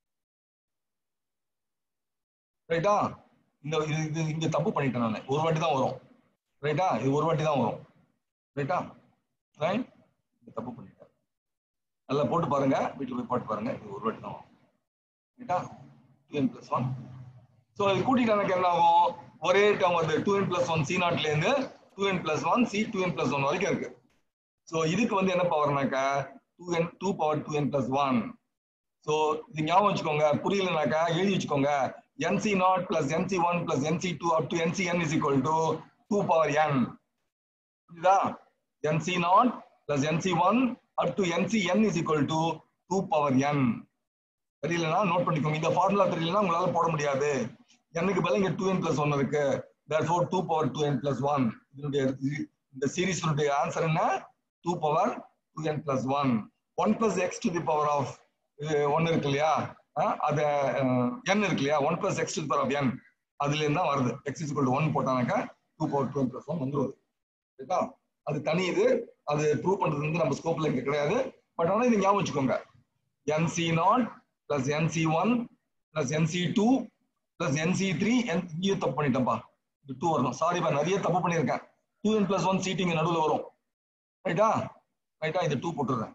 ரைட்டா இந்த இது இது இங்க தப்பு பண்ணிட்டேன் நான் ஒரு வாட்டி தான் வரும் ரைட்டா இது ஒரு வாட்டி தான் வரும் ரைட்டா ரைட் இது தப்பு பண்ணிட்டேன் நல்லா போட்டு பாருங்க வீட்டுல போய் போட்டு பாருங்க இது ஒரு வாட்டி தான் வரும் ரைட்டா two n plus one so இது கூட்டிட்டு எனக்கு என்ன ஆகும் ஒரே டேர்ம் வருது two n plus one C நாட்ல இருந்து two n plus one C two n plus one வரைக்கும் இருக்கு ஸோ இதுக்கு வந்து என்ன பவர்னாக்கா two n two power two n plus one so இது ஞாபகம் வச்சுக்கோங்க புரியலனாக்கா எழுதி வச்சுக்கோங்க NC not plus NC one plus NC two up to NC n is equal to two power n புரியுதா NC not plus nc1 up to ncn is equal to 2 power n தெரியலனா note பண்ணிக்கோங்க இந்த formula தெரியலனா உங்களால போட முடியாது n-க்கு பதிலா இங்க 2n plus 1 இருக்கு therefore 2 power 2n plus 1 இதனுடைய இந்த சீரிஸினுடைய ஆன்சர் என்ன 2 power 2n plus 1 1 plus x to the power of ஒன்னு இருக்கு இல்லையா அஹ், அத அஹ், n இருக்கு இல்லையா 1 plus x to the power of n அதுல இருந்து தான் வருது x is equal to 1 போட்டானாக்கா 2 power 2n plus 1 வந்துருது சரிங்களா அது தனி இது அது ப்ரூவ் பண்றது வந்து நம்ம ஸ்கோப்ல இங்க கிடையாது பட் ஆனா இது ஞாபகம் வச்சுக்கோங்க nc not plus nc one plus nc two plus nc three இங்கேயும் தப்பு பண்ணிட்டேன்ப்பா இது டூ வரணும் சாரிப்பா நிறைய தப்பு பண்ணியிருக்கேன் டூ என் பிளஸ் ஒன் சீட்டிங் நடுவில் வரும் ரைட்டா ரைட்டா இது டூ போட்டுடுறேன்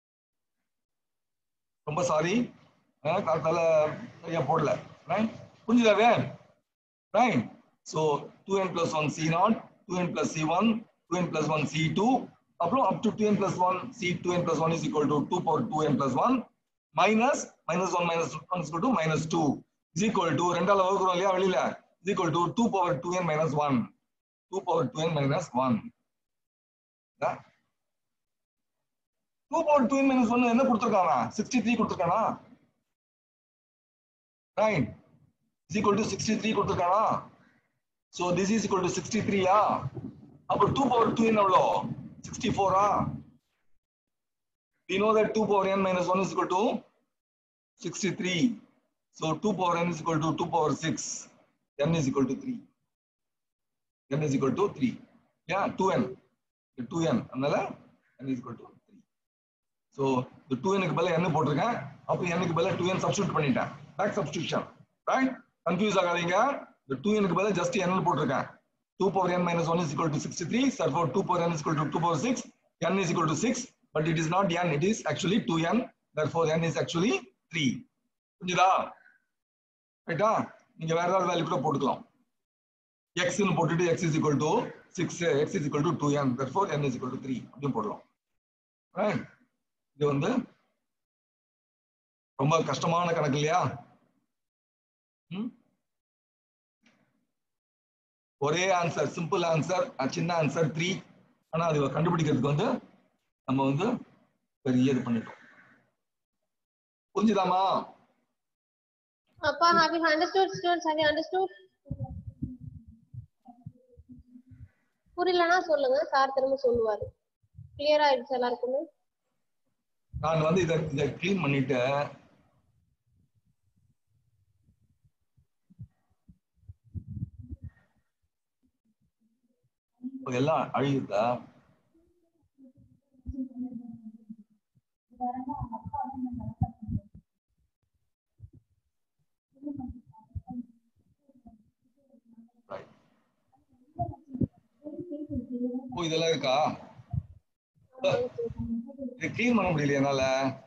ரொம்ப சாரி காத்தால சரியா போடல ரைட் புரிஞ்சுதாவே right so two n plus one C not two n plus C one two n plus one C two அப்புறம் up to two n plus one C two n plus one is equal to two power two n plus one minus minus one minus one is to minus two is equal to ரெண்டால வகுக்கிறோம் இல்லையா வெளியில is equal to two power two n minus one two power two n minus one two power two n minus one என்ன கொடுத்துருக்கானா sixty three கொடுத்துருக்கானா right is equal to sixty three கொடுத்துருக்கானா so this is equal to sixty த்ரீயா அப்போ two power two n எவ்வளோ sixty ஃபோரா we know that 2 power n minus 1 is equal to 63. So 2 power n is equal to 2 power 6. n is equal to 3. n is equal to 3. Yeah, 2n. The 2n. அதனால n is equal to 3. So the 2n க்கு பதிலா n போட்டிருக்கேன் அப்போ n க்கு பதிலா 2n substitute பண்ணிட்டேன் back substitution right confuse ஆகாதீங்க the 2n க்கு பதிலா just n போட்டிருக்கேன் 2 power n minus 1 is equal to 63 therefore 2 power n is equal to 2 power 6 n is equal to 6 but it is not n it is actually 2n therefore n is actually 3 புரிஞ்சுதா ரைட்டா நீங்க வேற ஏதாவது value கூட போட்டுக்கலாம் x னு போட்டுட்டு x is equal to 6 x is equal to 2n therefore n is equal to 3 அப்படியும் போடலாம் ரைட் இது வந்து ரொம்ப கஷ்டமான கணக்கு இல்லையா ம்? ஒரே ஆன்சர் சிம்பிள் ஆன்சர் சின்ன ஆன்சர் த்ரீ ஆனா அது கண்டுபிடிக்கிறதுக்கு வந்து நம்ம வந்து பெரிய இது பண்ணிட்டோம் புரிஞ்சுதாமா Appa, have you understood, students? Have you understood? புரியலனா சொல்லுங்க சார் திரும்ப சொல்லுவாரு கிளியர் ஆயிடுச்சு எல்லாருக்குமே நான் வந்து இதை இதை க்ளீன் பண்ணிட்டு இப்ப எல்லாம் அழியுதா Right. ஓ இதெல்லாம் இருக்கா இது க்ளீன் பண்ண முடியல என்னால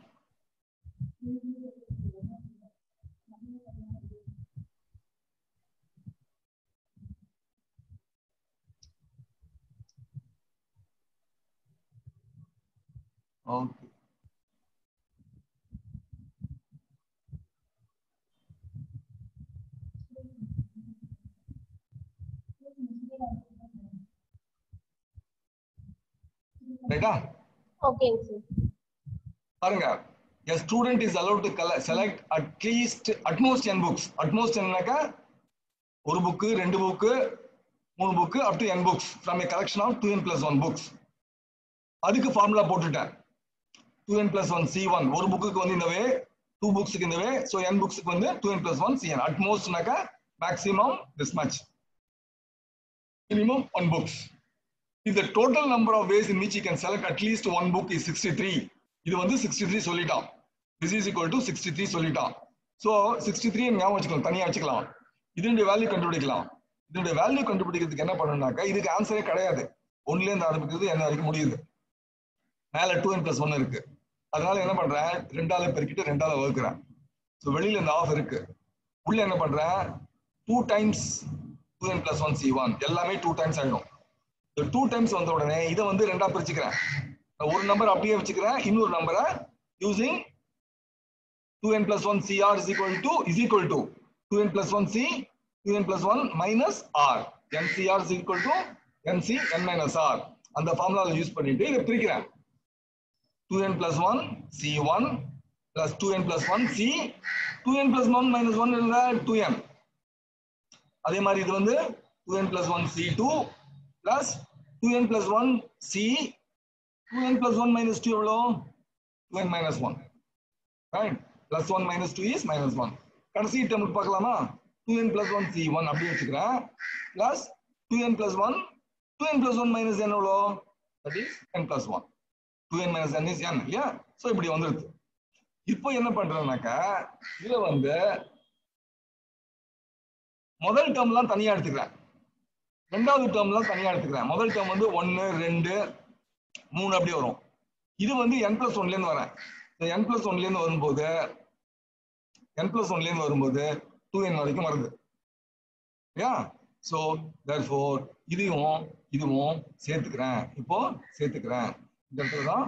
ஓகே ரைட்டா ஓகேங்க சார் பாருங்க a student is allowed to colle- select at least at most 10 books at most என்னக்கா ஒரு புக்கு ரெண்டு புக்கு மூணு book up to n books from a collection of 2n plus 1 books அதுக்கு ஃபார்முலா போட்டுட்டேன் 2n plus 1 c1 ஒரு புக்குக்கு வந்து இந்த வே டூ புக்ஸுக்கு இந்த வே ஸோ n புக்ஸுக்கு வந்து 2n plus 1 cn at mostனாக்கா maximum this much minimum one books if the total number of ways in which you can select at least one book is 63 இது வந்து 63 சொல்லிட்டான் this is equal to 63 சொல்லிட்டான் so 63 ஞாபகம் வச்சுக்கலாம் தனியா வச்சுக்கலாம் இதனுடைய வேல்யூ கண்டுபிடிக்கலாம் இதனுடைய வேல்யூ கண்டுபிடிக்கிறதுக்கு என்ன பண்ணணும்னாக்கா இதுக்கு ஆன்சரே கிடையாது ஒன்னுல இருந்து ஆரம்பிக்கிறது என்ன வரைக்கும் முடியுது மேல டூ என் பிளஸ் ஒன் இருக்கு அதனால என்ன பண்றேன் ரெண்டால பெருக்கிட்டு ரெண்டால வகுக்கிறேன் ஸோ வெளியில இந்த ஆஃப் இருக்கு உள்ள என்ன பண்றேன் two times two n plus one C one எல்லாமே டூ டைம்ஸ் ஆயிடும் இந்த டூ டைம்ஸ் வந்த உடனே இதை வந்து ரெண்டா பிரிச்சுக்கிறேன் நான் ஒரு நம்பர் அப்படியே வச்சுக்கிறேன் இன்னொரு நம்பரை using two n plus one c r is equal to is equal to two n plus one C two n plus one minus r n c r is equal to NC n minus r அந்த formula use பண்ணிட்டு இதை பிரிக்கிறேன் two n plus one C one plus two n plus one C two n plus one minus one இருந்தா two n அதே மாதிரி இது வந்து two n plus one C two plus two n plus one C two n plus one minus two எவ்வளோ two n minus one right plus one minus two is minus one கடைசி டேர்முக்கு பார்க்கலாமா two n plus one C one அப்படி வச்சுக்கிறேன் plus two n plus one two n plus one minus n எவ்வளோ that is n plus one two n minus n is n இல்லையா so இப்படி வந்துருது இப்போ என்ன பண்றேன்னாக்கா இதுல வந்து முதல் டேர்ம்லாம் தனியா எடுத்துக்கிறேன் ரெண்டாவது டேர்ம்லாம் தனியா எடுத்துக்கிறேன் முதல் டேர்ம் வந்து ஒன்னு ரெண்டு மூணு அப்படி வரும் இது வந்து என் பிளஸ் ஒன்ல இருந்து வரேன் என் பிளஸ் ஒன்ல இருந்து வரும்போது என் பிளஸ் ஒன்ல இருந்து வரும்போது டூ என் வரைக்கும் வருது யா ஸோ தேர்ஃபோர் இதையும் இதுவும் சேர்த்துக்கிறேன் இப்போ சேர்த்துக்கிறேன் இந்த இடத்துல தான்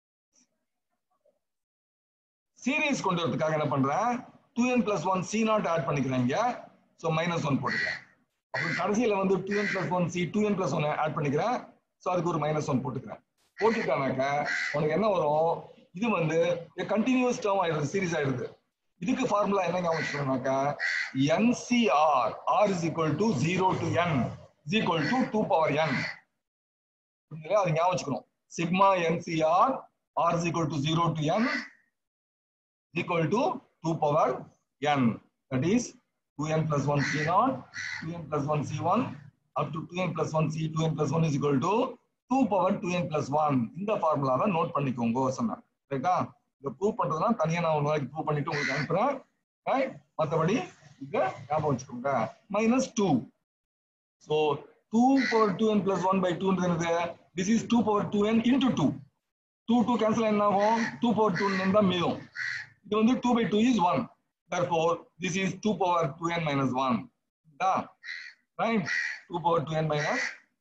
சீரீஸ் கொண்டு வரதுக்காக என்ன பண்றேன் two n plus one C not add பண்ணிக்கிறேன் இங்க ஸோ மைனஸ் ஒன் போட்டுக்கிறேன் அப்புறம் கடைசியில வந்து two n plus one C two n plus one add பண்ணிக்கிறேன் ஸோ அதுக்கு ஒரு மைனஸ் ஒன் போட்டுக்கிறேன் போட்டுட்டானாக்க உனக்கு என்ன வரும் இது வந்து கண்டினியூஸ் டேர்ம் ஆயிடுது சீரிஸ் ஆயிடுது இதுக்கு ஃபார்முலா என்ன ஞாபகம் n c r r is equal to zero to n is equal to two power n புரியுதுல அது ஞாபகம் வச்சுக்கணும் sigma n c r r is equal to zero to n equal to 2 power n that is 2n plus 1 c0 2n plus 1 c1 up to 2n plus 1 c 2n plus 1 is equal to 2 power 2n plus 1 இந்த ஃபார்முலாவை note பண்ணிக்கோங்க சொன்னேன் ரைட்டா இத prove பண்றதுனா தனியா நான் ஒரு நாளைக்கு ப்ரூவ் பண்ணிட்டு உங்களுக்கு அனுப்புறேன் ரைட் மத்தபடி இத ஞாபகம் வச்சுக்கோங்க minus two so two power two n plus one by டூன்றது this is two power two n into two two two cancel என்ன ஆகும் டூ பவர் டூ தான் மீதும் இது வந்து 2 by 2 is 1 therefore this is 2 power 2n minus 1 da right 2 power 2n minus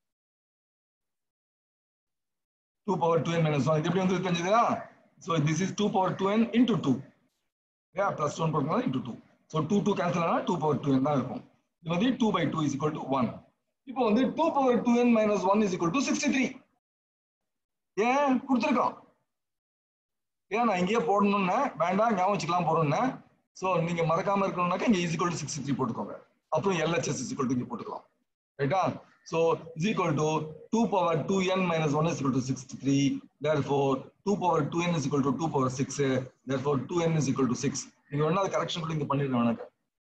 2 power 2n minus 1 இது எப்படி வந்து தெரிஞ்சதா so this is 2 power 2n into 2 yeah plus 1 போடுறதுனால into 2 so 2 2 cancel ஆனா 2 power 2n தான் இருக்கும் இது வந்து 2 by 2 is equal to 1 இப்போ வந்து 2 power 2n minus 1 is equal to 63 ஏன் கொடுத்துருக்கோம் ஏன் நான் இங்கேயே போடணும்னு வேண்டாம் ஞாபகம் வச்சுக்கலாம் போறோம்னு ஸோ நீங்க மறக்காம இருக்கணும்னாக்கா இங்க இஸ் டு சிக்ஸ்டி த்ரீ போட்டுக்கோங்க அப்புறம் எல்ஹெச்எஸ் இஸ் டு இங்க போட்டுக்கலாம் ரைட்டா so is equal to two power two n minus one is to sixty three therefore two power two n is to two power six therefore two n is to six நீங்க வேணா அது correction கூட இங்க பண்ணிடுங்க வேணாக்க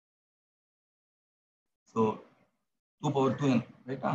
so two power two n ரைட்டா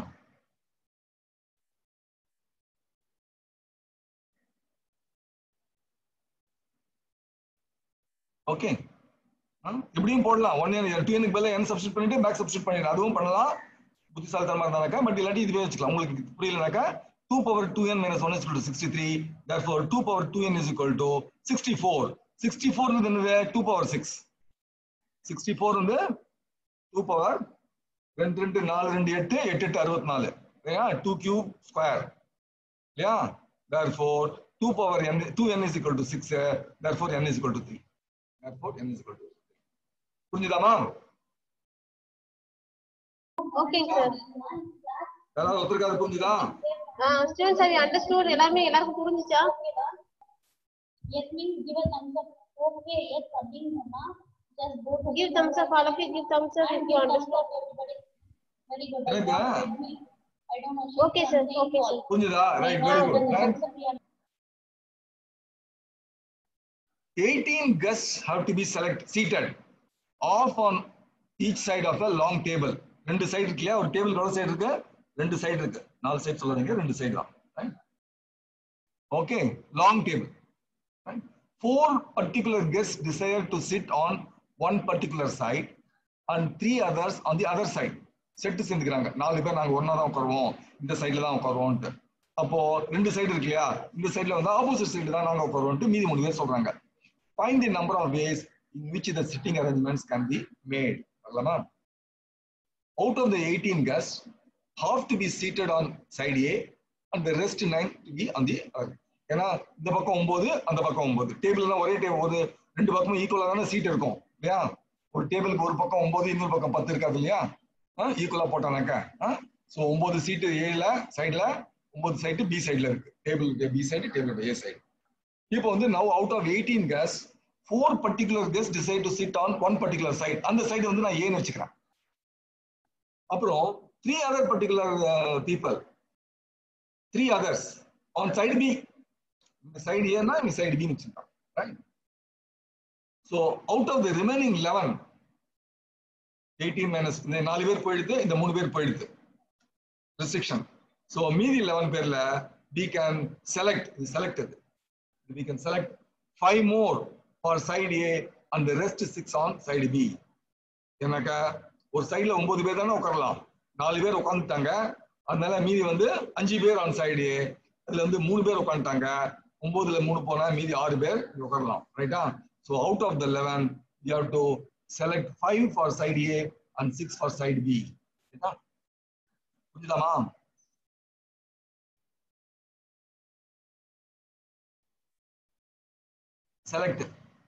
okay இப்படியும் போடலாம் ஒன் என் டூ எனக்கு பதிலாக என் சப்ஸ்டிட் பண்ணிட்டு பேக் சப்ஸ்டிட் பண்ணிடலாம் அதுவும் பண்ணலாம் புத்திசாலித்தனமா இருந்தாக்கா பட் இல்லாட்டி இதுவே வச்சுக்கலாம் உங்களுக்கு புரியலனாக்கா two power two n minus one is to sixty three therefore two power two n is equal to sixty four sixty four என்னது two power six sixty four வந்து டூ பவர் ரெண்டு ரெண்டு நாலு ரெண்டு எட்டு எட்டு எட்டு அறுபத்தி நாலு இல்லையா டூ கியூப் ஸ்கொயர் இல்லையா therefore two power n two n is equal to six therefore n is equal to three therefore n is equal to புரிஞ்சுதாமா Okay, sir. யாராவது ஒருத்தருக்காவது புரிஞ்சுதா Uh, students, have you understood? எல்லாருமே எல்லாருக்கும் புரிஞ்சுச்சா Yes means give a thumbs up. Okay, yes, அப்படின்னு சொன்னா just go to Give thumbs up, all of you give thumbs up if you understood. everybody. Very good. எனக்கா? I don't know. Okay, sir. Okay, sir. புரிஞ்சுதா right very good right 18 guests have to be select seated off on each side of a long table ரெண்டு side இருக்கு இல்லையா ஒரு table எவ்வளவு side இருக்கு ரெண்டு side இருக்கு நாலு சைடு சொல்லாதீங்க ரெண்டு சைடு தான் okay long table four particular guest desire to sit on one particular side and three others on the other side set சேர்ந்துக்கிறாங்க நாலு பேர் நாங்க ஒன்னா தான் உட்காருவோம் இந்த சைடுல தான் உட்காருவோம்ட்டு அப்போ ரெண்டு சைடு இருக்கு இல்லையா இந்த சைடுல வந்து ஆப்போசிட் சைடு தான் நாங்க உட்காருவோம்ட்டு மீதி மூணு பேர் சொல்றாங்க find the number of ways in which the sitting arrangements can be made. பார்க்கலாமா? Out of the 18 guests, half to be seated on side A and the rest nine to be on the other. ஏன்னா இந்த பக்கம் ஒன்பது அந்த பக்கம் ஒன்பது டேபிள்னா ஒரே table ஒரு ரெண்டு பக்கமும் ஈக்குவலா தானே சீட் இருக்கும் இல்லையா ஒரு டேபிளுக்கு ஒரு பக்கம் ஒன்பது இன்னொரு பக்கம் பத்து இருக்காது இல்லையா ஈக்குவலா போட்டானாக்கா ஸோ ஒன்பது சீட்டு ஏல சைட்ல ஒன்பது சைட்டு பி சைட்ல இருக்கு table B side table A side இப்போ வந்து now out of 18 guests four particular guests decide to sit on one particular side அந்த சைடு வந்து நான் ஏன்னு வச்சுக்கிறேன் அப்புறம் three other particular people three others on side B இந்த சைடு ஏன்னா இந்த சைடு பி வச்சுருக்கான் right so out of the remaining eleven eighteen minus இந்த நாலு பேர் போயிடுது இந்த மூணு பேர் போயிடுது ரெஸ்ட்ரிக்ஷன் ஸோ மீதி லெவன் பேர்ல we can select இது selected we can select five more for side A and the rest six on side B ஏன்னாக்கா ஒரு சைடுல ஒன்பது பேர் தானே உட்காரலாம் நாலு பேர் உட்காந்துட்டாங்க அதனால மீதி வந்து அஞ்சு பேர் ஆன் சைடு அதுல வந்து மூணு பேர் உட்காந்துட்டாங்க ஒன்பதுல மூணு போனா மீதி ஆறு பேர் இங்க உட்காரலாம் ரைட்டா so out of the eleven you have to select five for side A and six for side B ரைட்டா புரிஞ்சுதாமா select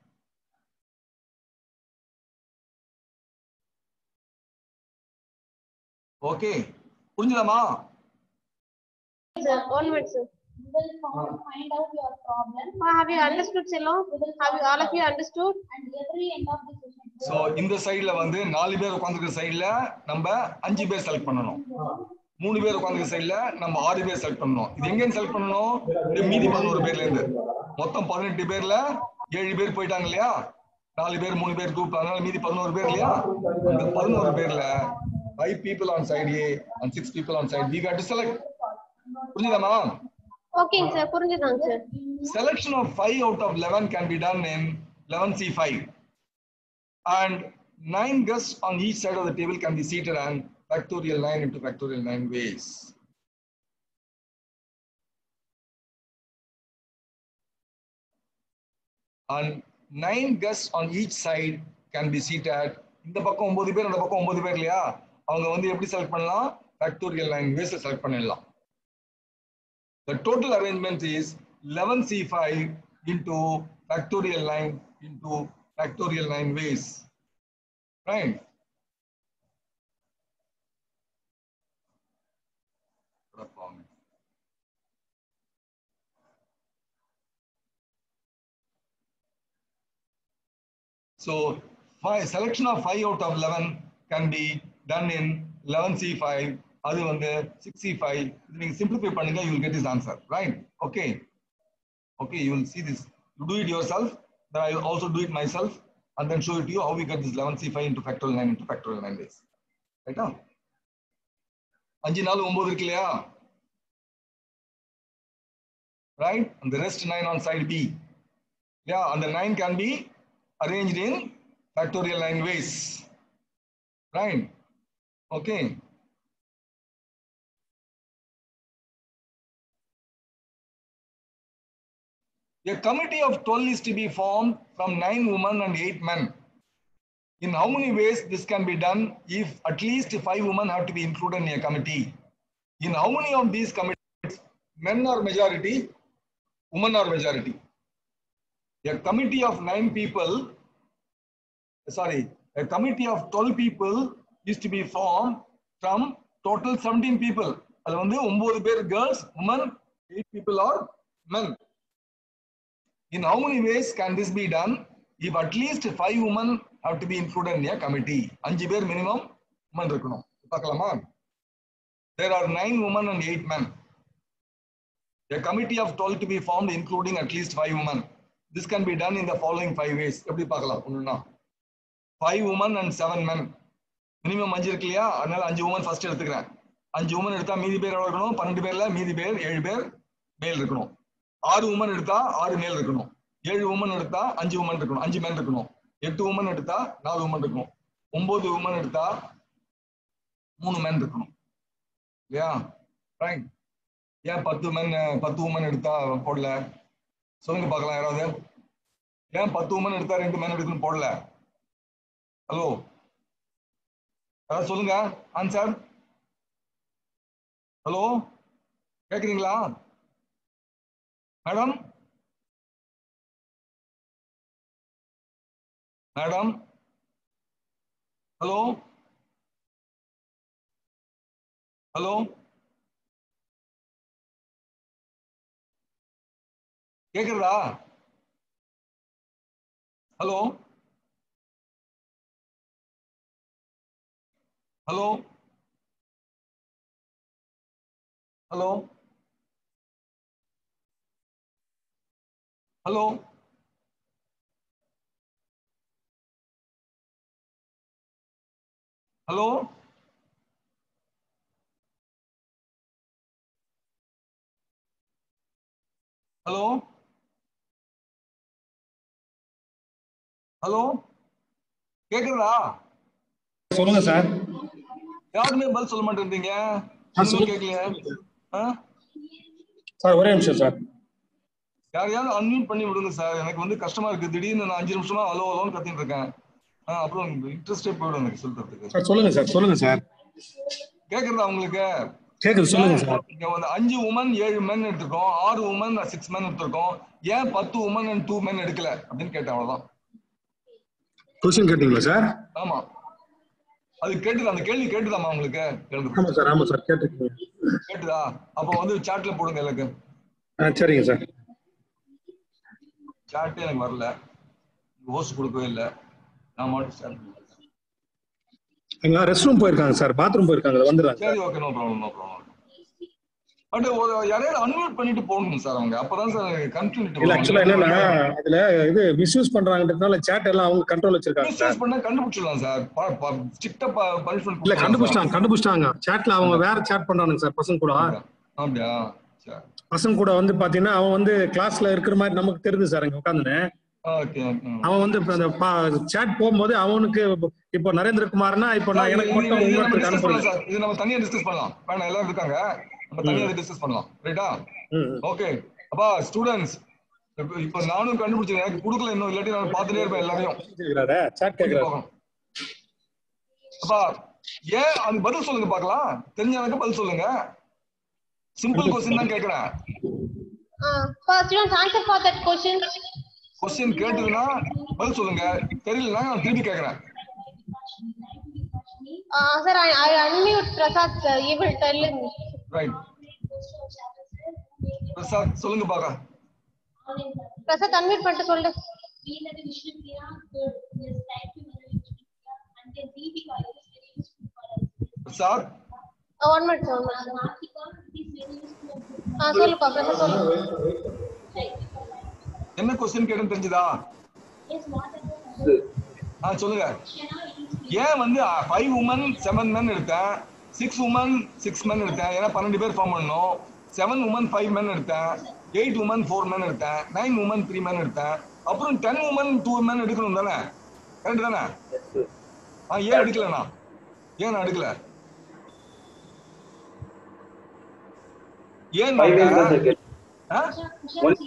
ஓகே புரிஞ்சுதாமா Sir, one minute, sir. You will find, find out your problem Uh, Have you understood, Silo? Have you, all of you understood? and every end of the session. So இந்த சைடுல வந்து நாலு பேர் உட்காந்துருக்க சைடுல நம்ம அஞ்சு பேர் செலக்ட் பண்ணணும் மூணு பேர் உட்காந்துருக்க சைடுல நம்ம ஆறு பேர் செலக்ட் பண்ணணும் இது எங்க செலக்ட் பண்ணணும் இது மீதி பதினோரு பேர்ல இருந்து மொத்தம் பதினெட்டு பேர்ல ஏழு பேர் போயிட்டாங்க இல்லையா நாலு பேர் மூணு பேர் குரூப் அதனால மீதி பதினோரு பேர் இல்லையா அந்த பதினோரு பேர்ல five people on side A and six people on side we got to select புரிஞ்சுதாமா Okay, sir. புரிஞ்சுதாங்க, sir. selection of 5 out of 11 can be done in 11C5. And 9 guests on each side of the table can be seated and factorial 9 into factorial 9 ways. And 9 guests on each side can be seated. இந்த பக்கம் ஒன்பது பேர் அந்த பக்கம் ஒன்பது பேர் இல்லையா அவங்க வந்து எப்படி செலக்ட் பண்ணலாம் ஃபேக்டோரியல் நைன் வேஸ்ல செலக்ட் பண்ணிடலாம் The total arrangement is 11C5 into factorial 9 into factorial 9 ways. Right? So five, selection of 5 out of 11 can be done in 11C5 அது வந்து 6C5 இது நீங்க simplify பண்ணுங்க you will get this answer right okay okay you will see this you do it yourself then I will also do it myself and then show it to you how we get this 11C5 into factorial 9 into factorial 9 days ரைட்டா அஞ்சு நாள் ஒன்பது இருக்கு இல்லையா right and the rest 9 on side B yeah and the 9 can be arranged in factorial 9 ways right okay A committee of 12 is to be formed from nine women and eight men. In how many ways this can be done if at least five women have to be included in a committee? In how many of these committees, men are majority, women are majority? A committee of nine people, sorry, a committee of 12 people is to be formed from total 17 people. அது வந்து ஒன்பது பேர் girls women eight people are men. In how many ways can this be done if at least five women have to be included in a committee? அஞ்சு பேர் minimum women இருக்கணும் பார்க்கலாமா There are nine women and eight men. A committee of 12 to be formed including at least five women. This can be done in the following five ways. எப்படி பார்க்கலாம் ஒண்ணுன்னா five women and seven men. Minimum அஞ்சு இருக்கு இல்லையா அதனால அஞ்சு woman first எடுத்துக்கிறேன் அஞ்சு உமன் எடுத்தா மீதி பேர் எவ்வளவு இருக்கணும் பன்னெண்டு பேர்ல மீதி பேர் ஏழு பேர் மேல் இருக்கணும் ஆறு உமன் எடுத்தா ஆறு மேல் இருக்கணும் ஏழு உமன் எடுத்தா அஞ்சு உமன் இருக்கணும் அஞ்சு மேல் இருக்கணும் எட்டு உமன் எடுத்தா நாலு உமன் இருக்கணும் ஒன்பது உமன் எடுத்தா மூணு மேன் இருக்கணும் இல்லையா ரைட் ஏன் பத்து மேன் பத்து உமன் எடுத்தா போடல சொல்லுங்க பார்க்கலாம் யாராவது ஏன் பத்து உமன் எடுத்தா ரெண்டு மேன் எடுக்கணும் போடல ஹலோ யாராவது சொல்லுங்க ஆன்சர் ஹலோ கேக்குறீங்களா மேடம் மேடம் ஹலோ ஹலோ கேக்குறதா hello hello hello hello hello hello hello கேக்குதா சொல்லுங்க சார் யாருமே பதில் சொல்ல மாட்டேன்றீங்க ஆ, ஒண்ணுமே சொல்லு. கேட்கலையே ஆ? சார் ஒரே நிமிஷம் சார் யாரையாவது அன்மியூட் பண்ணி விடுங்க சார் எனக்கு வந்து கஷ்டமா இருக்கு திடீர்னு நான் அஞ்சு நிமிஷமா அலோ அலோன்னு கத்திட்டு இருக்கேன் ஆ, அப்புறம் இன்ட்ரெஸ்டே போயிடும் எனக்கு சொல்றதுக்கு சார் சொல்லுங்க சார் சொல்லுங்க சார் கேக்குறதா உங்களுக்கு கேக்குது சொல்லுங்க சார் இங்க வந்து அஞ்சு உமன் ஏழு மென் எடுத்திருக்கோம் ஆறு உமன் சிக்ஸ் மென் எடுத்திருக்கோம் ஏன் பத்து உமன் அண்ட் டூ மென் எடுக்கல அப்படின்னு கேட்டேன் அவ்வளவுதான் கொஸ்டின் கேட்டீங்களா சார் ஆமா அது கேட்டுதா அந்த கேள்வி கேட்டுதாமா உங்களுக்கு கேளுங்க. ஆமா சார் ஆமா சார் கேட்டுருக்கீங்க கேட்டுதா அப்போ வந்து சாட்ல போடுங்க எனக்கு ஆ சரிங்க சார் சாட்டே எனக்கு வரல ஹோஸ்ட் கொடுக்கவே இல்லை நான் மட்டும் chat பண்ணேன். எங்க ரெஸ்ட் ரூம் போயிருக்காங்க சார் பாத்ரூம் போயிருக்காங்க வந்துடுறாங்க சரி okay no problem no problem but ஒரு யாரையாவது அன்மியூட் பண்ணிட்டு போகணும் சார் அவங்க அப்பதான் சார் கன்ஃபியூனிட்டி இல்ல ஆக்சுவலா என்னன்னா அதுல இது மிஸ்யூஸ் பண்றாங்கன்றதுனால சேட் எல்லாம் அவங்க கண்ட்ரோல் வச்சிருக்காங்க சார் மிஸ்யூஸ் பண்ணா கண்டுபிடிச்சிடலாம் சார் ஸ்ட்ரிக்டா பனிஷ்மெண்ட் இல்ல கண்டுபிடிச்சிட்டாங்க கண்டுபிடிச்சிட்டாங்க சேட்ல அவங்க வேற சேட் பண்றானுங்க சார் பசங்க கூட அப்படியா சரி பசங்க கூட வந்து பாத்தீங்கன்னா அவன் வந்து கிளாஸ்ல இருக்கிற மாதிரி நமக்கு தெரியுது சார் இங்க உட்காந்துன்னு ஓகே அவன் வந்து இப்ப அந்த சேட் போகும்போது அவனுக்கு இப்போ நரேந்திரகுமார்னா இப்போ நான் எனக்கு மட்டும் இன்னொருத்தருக்கு அனுப்புறேன் சார் இது நம்ம தனியா டிஸ்கஸ் பண்ணலாம் வேணாம் எல்லாரும் இருக்காங்க நம்ம தனியா டிஸ்கஸ் பண்ணலாம் ரைட்டா ம், ம். ஓகே அப்பா ஸ்டூடெண்ட்ஸ் இப்ப நானும் கண்டுபிடிச்சேன் எனக்கு கொடுக்கல இன்னும் இல்லாட்டி நான் பார்த்துட்டே இருப்பேன் எல்லாரையும் கேக்குறாரா சேட் கேக்குறாரு போகணும். அப்பா ஏன் அது பதில் சொல்லுங்க பார்க்கலாம் தெரிஞ்சவனுக்கு பதில் சொல்லுங்க சிம்பிள் கொஸ்டின் தான் கேக்குறேன் Uh, for students, answer for that question. Question கேட்டதுன்னா பதில் சொல்லுங்க தெரியலன்னா நான் திருப்பி கேக்குறேன் Uh, sir, I, I unmute Prasad, sir. He will tell him. Right Prasad சொல்லுங்க பாக்க Prasad, unmute பண்ணிட்டு சொல்லு. వీళ్ళది విషయం clear good yes thank you మన విషయం క్లియర్ అంటే Deepika is very useful for us Prasad Uh, one minute, sir, one minute. sir. Karthika is very useful Uh, சொல்லுப்பா, Prasad, சொல்லு. என்ன கொஸ்டின் கேட்டுன்னு தெரிஞ்சுதா ఎస్ వాట్ అబౌట్ ஆ சொல்லுங்க క్షణ ఇస్ ஏன் வந்து ஃபைவ் உமன் செவன் men எடுத்தேன் சிக்ஸ் உமன் சிக்ஸ் men எடுத்தேன் ஏன்னா பன்னெண்டு பேர் ஃபார்ம் பண்ணணும் செவன் உமன் ஃபைவ் men எடுத்தேன் எயிட் உமன் ஃபோர் men எடுத்தேன் நைன் உமன் த்ரீ men எடுத்தேன் அப்புறம் டென் உமன் டூ men எடுக்கணும் தானே கரெக்ட் தானே ஆ ஏன் எடுக்கலண்ணா ஏன் நான் எடுக்கல ஏன் Five is the நான் second. ஆ? Only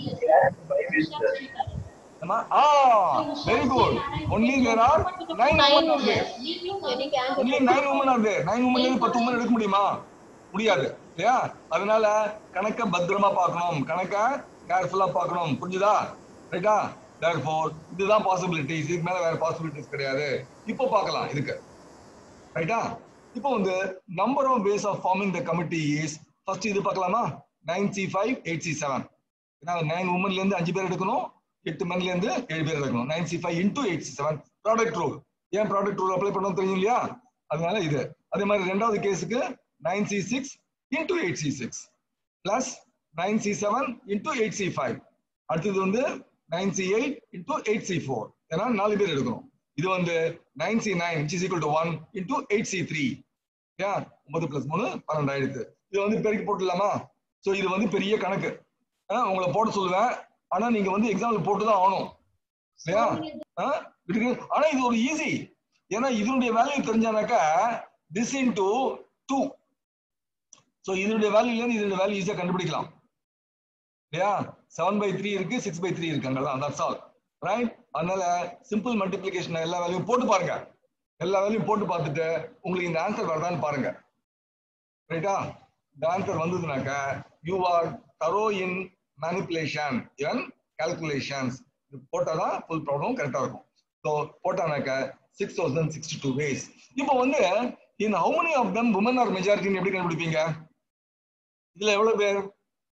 ஆமா. ஆ very good only there are nine Nine women women. எனக்கு answer ஒன்லி நைன் உமன் ஆகுது நைன் உமன்ல இருந்து பத்து உமன் எடுக்க முடியுமா முடியாது இல்லையா அதனால கணக்க பத்திரமா பார்க்கணும் கணக்க கேர்ஃபுல்லா பார்க்கணும் புரிஞ்சுதா ரைட்டா தேர்ஃபோர் இதுதான் பாசிபிலிட்டிஸ் இதுக்கு மேல வேற பாசிபிலிட்டிஸ் கிடையாது இப்போ பார்க்கலாம் இதுக்கு ரைட்டா இப்போ வந்து number of ways of forming the committee is first இது பார்க்கலாமா nine c five eight c seven ஏன்னா நைன் உமன்ல இருந்து அஞ்சு பேர் எடுக்கணும் எட்டு மென்ல இருந்து ஏழு பேர் எடுக்கணும் nine c five into eight c seven product rule ஏன் ப்ராடக்ட் ரூல் அப்ளை பண்ணணும் தெரியும் இல்லையா அதனால இது அதே மாதிரி ரெண்டாவது கேஸுக்கு nine c six into eight c six plus nine c seven into eight c five அடுத்தது வந்து nine c eight into eight c four ஏன்னா நாலு பேர் எடுக்கணும் இது வந்து nine c nine which is equal to one into eight c three ஏன் ஒன்பது பிளஸ் மூணு பன்னெண்டு ஆயிடுது இது வந்து பெருக்கி போட்டுடலாமா ஸோ இது வந்து பெரிய கணக்கு ஆ, உங்களை போட சொல்லுவேன் ஆனா நீங்க வந்து எக்ஸாம்ல போட்டு தான் ஆகணும் இல்லையா ஆ? இதுக்கு ஆனா இது ஒரு ஈஸி ஏன்னா இதனுடைய வேல்யூ தெரிஞ்சானாக்கா திஸ் இன்டூ டூ ஸோ இதனுடைய வேல்யூல இருந்து இதனுடைய வேல்யூ ஈஸியா கண்டுபிடிக்கலாம் இல்லையா செவன் பை த்ரீ இருக்கு சிக்ஸ் பை த்ரீ இருக்கு அங்கெல்லாம் தட்ஸ் ஆல் ரைட் அதனால சிம்பிள் மல்டிப்ளிகேஷன் எல்லா வேல்யூயும் போட்டு பாருங்க எல்லா வேல்யூயும் போட்டு பார்த்துட்டு உங்களுக்கு இந்த ஆன்சர் வருதான்னு பாருங்க ரைட்டா இந்த ஆன்சர் வந்ததுனாக்கா யூ ஆர் தரோ இன் மேனிப்புலேஷன் இவன் கால்குலேஷன்ஸ் இது போட்டாதான் ஃபுல் ப்ராப்ளம் கரெக்டா இருக்கும் ஸோ போட்டானாக்கா six thousand sixty two ways இப்போ வந்து in how many of them women are மெஜாரிட்டின்னு எப்படி கண்டுபிடிப்பீங்க இதுல எவ்வளவு பேர்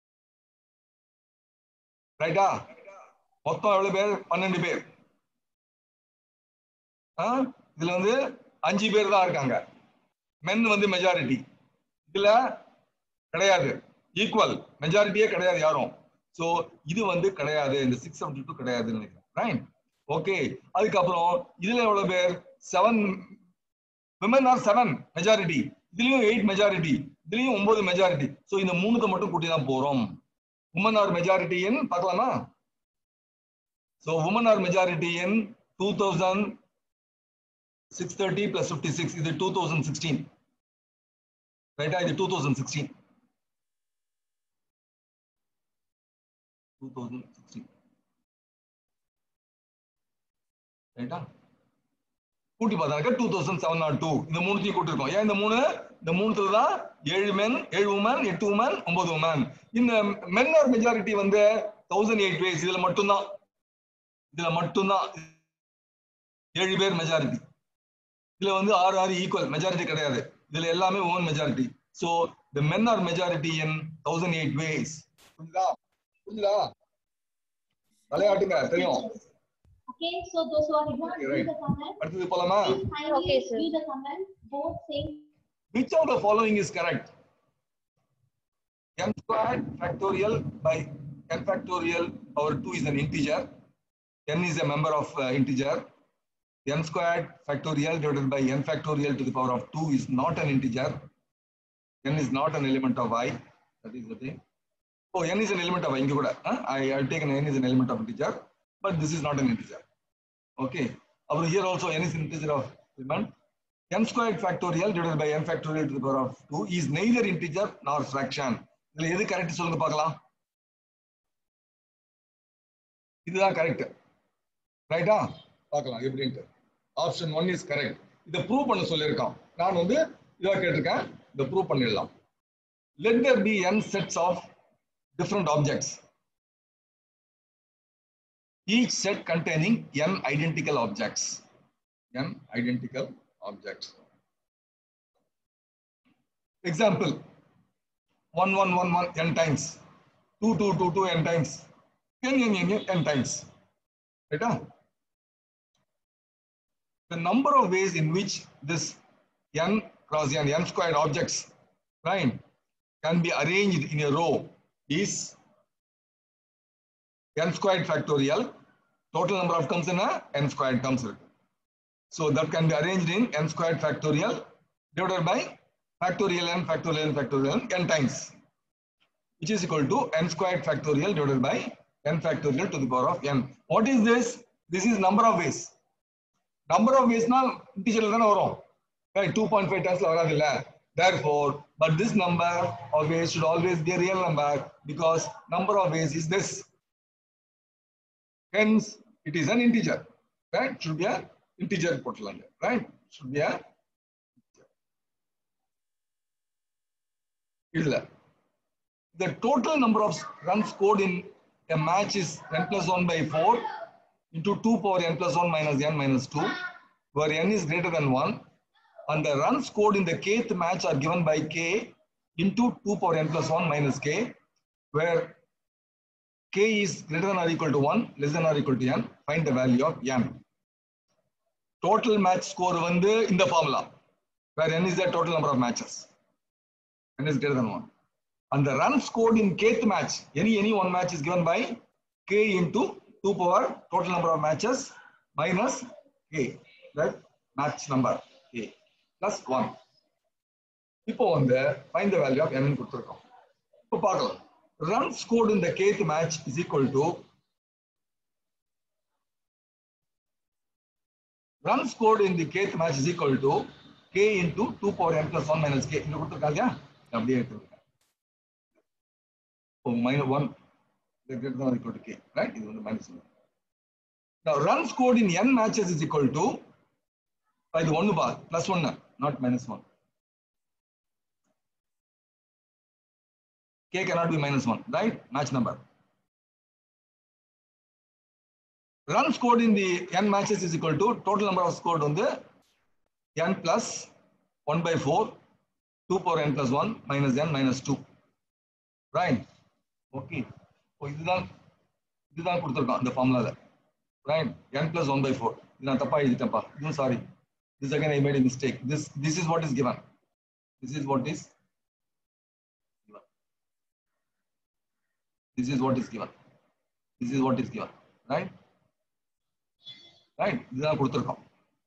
ரைட்டா மொத்தம் எவ்வளவு பேர் பன்னெண்டு பேர் இதுல வந்து அஞ்சு பேர் தான் இருக்காங்க மென் வந்து மெஜாரிட்டி இதுல கிடையாது ஈக்குவல் மெஜாரிட்டியே கிடையாது யாரும் சோ இது வந்து கிடையாது இந்த சிக்ஸ் செவன்டி டூ கிடையாதுன்னு நினைக்கிறேன் ரைட் ஓகே அதுக்கப்புறம் இதுல எவ்வளவு பேர் seven women are seven majority இதுலயும் எயிட் மெஜாரிட்டி இதுலயும் ஒன்பது மெஜாரிட்டி சோ இந்த மூணுக்கு மட்டும் கூட்டி தான் போறோம் உமன் ஆர் மெஜாரிட்டி இன் பார்க்கலாமா so women are majority in two thousand six thirty plus fifty six இது டூ தௌசண்ட் சிக்ஸ்டீன் ரைட்டா இது two thousand sixteen two thousand sixteen ரைட்டா கூட்டி பார்த்தாக்க two thousand seven nought two இந்த மூணுத்தையும் கூட்டிருக்கோம் ஏன் இந்த மூணு இந்த மூணுத்துல தான் ஏழு மென் ஏழு உமன் எட்டு உமன் ஒன்பது உமன் இந்த மென் ஆர் மெஜாரிட்டி வந்து தௌசண்ட் எயிட் வேஸ் இதுல மட்டும்தான் இதுல மட்டும்தான் ஏழு பேர் மெஜாரிட்டி இதுல வந்து ஆறு ஆறு ஈக்குவல் மெஜாரிட்டி கிடையாது இதுல எல்லாமே women majority so the men are majority in thousand eight ways புரியுதா புரியுதா விளையாட்டுங்க தெரியும் Okay, so those who are ignorant, Okay, read right. the comment. அடுத்தது போலாமா Please kindly Okay, sir. read the comment. Both saying Which of the following is correct? n squared factorial by n factorial power 2 is an integer. n is a member of uh, integer. n squared factorial divided by n factorial to the power of 2 is not an integer. n is not an element of i. That is the thing. Oh, n is an element of i. இங்க கூட, huh? I have taken n is an element of integer, but this is not an integer. Okay. Over here also n is an integer of element. n squared factorial divided by n factorial to the power of 2 is neither integer nor fraction. இதுல எது correct சொல்லுங்க பார்க்கலாம் இதுதான் correct ரைட்டா பார்க்கலாம் எப்படின்ட்டு option one is correct இதை prove பண்ண சொல்லியிருக்கான் நான் வந்து இதா கேட்டிருக்கேன் இதை ப்ரூவ் பண்ணிடலாம் let there be n sets of different objects each set containing n identical objects n identical objects. Example, 1, 1, 1, 1, n times, 2, 2, 2, 2, n times, n, n, n, n, n times. Right? huh? The number of ways in which this n cross n, n squared objects, right, can be arranged in a row is n squared factorial. Total number of terms in a n squared terms. இருக்கு. So that can be arranged in n squared factorial divided by factorial n factorial n factorial n n times, which is equal to n squared factorial divided by n factorial to the power of n. What is this? This is number of ways. Number of ways na integer தானே வரும். Right, 2.5 times ல வராது இல்ல. Therefore, but this number of ways should always be a real number because number of ways is this. Hence, it is an integer. Right? Should be a integer போட்டுலாங்க right should be a இதுல the total number of runs scored in a match is n plus 1 by 4 into 2 power n plus 1 minus n minus 2 where n is greater than 1 and the runs scored in the kth match are given by k into 2 power n plus 1 minus k where k is greater than or equal to 1 less than or equal to n find the value of n total match score வந்து இந்த formula where n is the total number of matches n is greater than 1 and the run scored in kth match any any one match is given by k into 2 power total number of matches minus k that match number k plus 1 இப்போ வந்து find the value of n ன்னு கொடுத்திருக்கோம் இப்போ பார்க்கலாம் run scored in the kth match is equal to run scored in the kth match is equal to k into 2 power n plus 1 minus k இங்க கொடுத்திருக்காங்க அப்படியே எடுத்துருக்கேன் இப்போ minus 1 greater than or equal to k right இது வந்து minus 1 now run scored in n matches is equal to இது 1 bar plus 1 not minus 1 k cannot be minus 1 right match number run scored in the n matches is equal to total number of scored on the n plus 1 by 4 2 power n plus 1 minus n minus 2 right okay ஓ இதுதான் இதுதான் கொடுத்திருக்கோம் அந்த ஃபார்முலால right n plus 1 by 4 இது நான் தப்பா எழுதிட்டேன்ப்பா இதுவும் sorry this again I made a mistake. This this is what is given. This is what is given. This is what is given. This is what is given. Right? Right? இதுதான் கொடுத்துருக்கோம்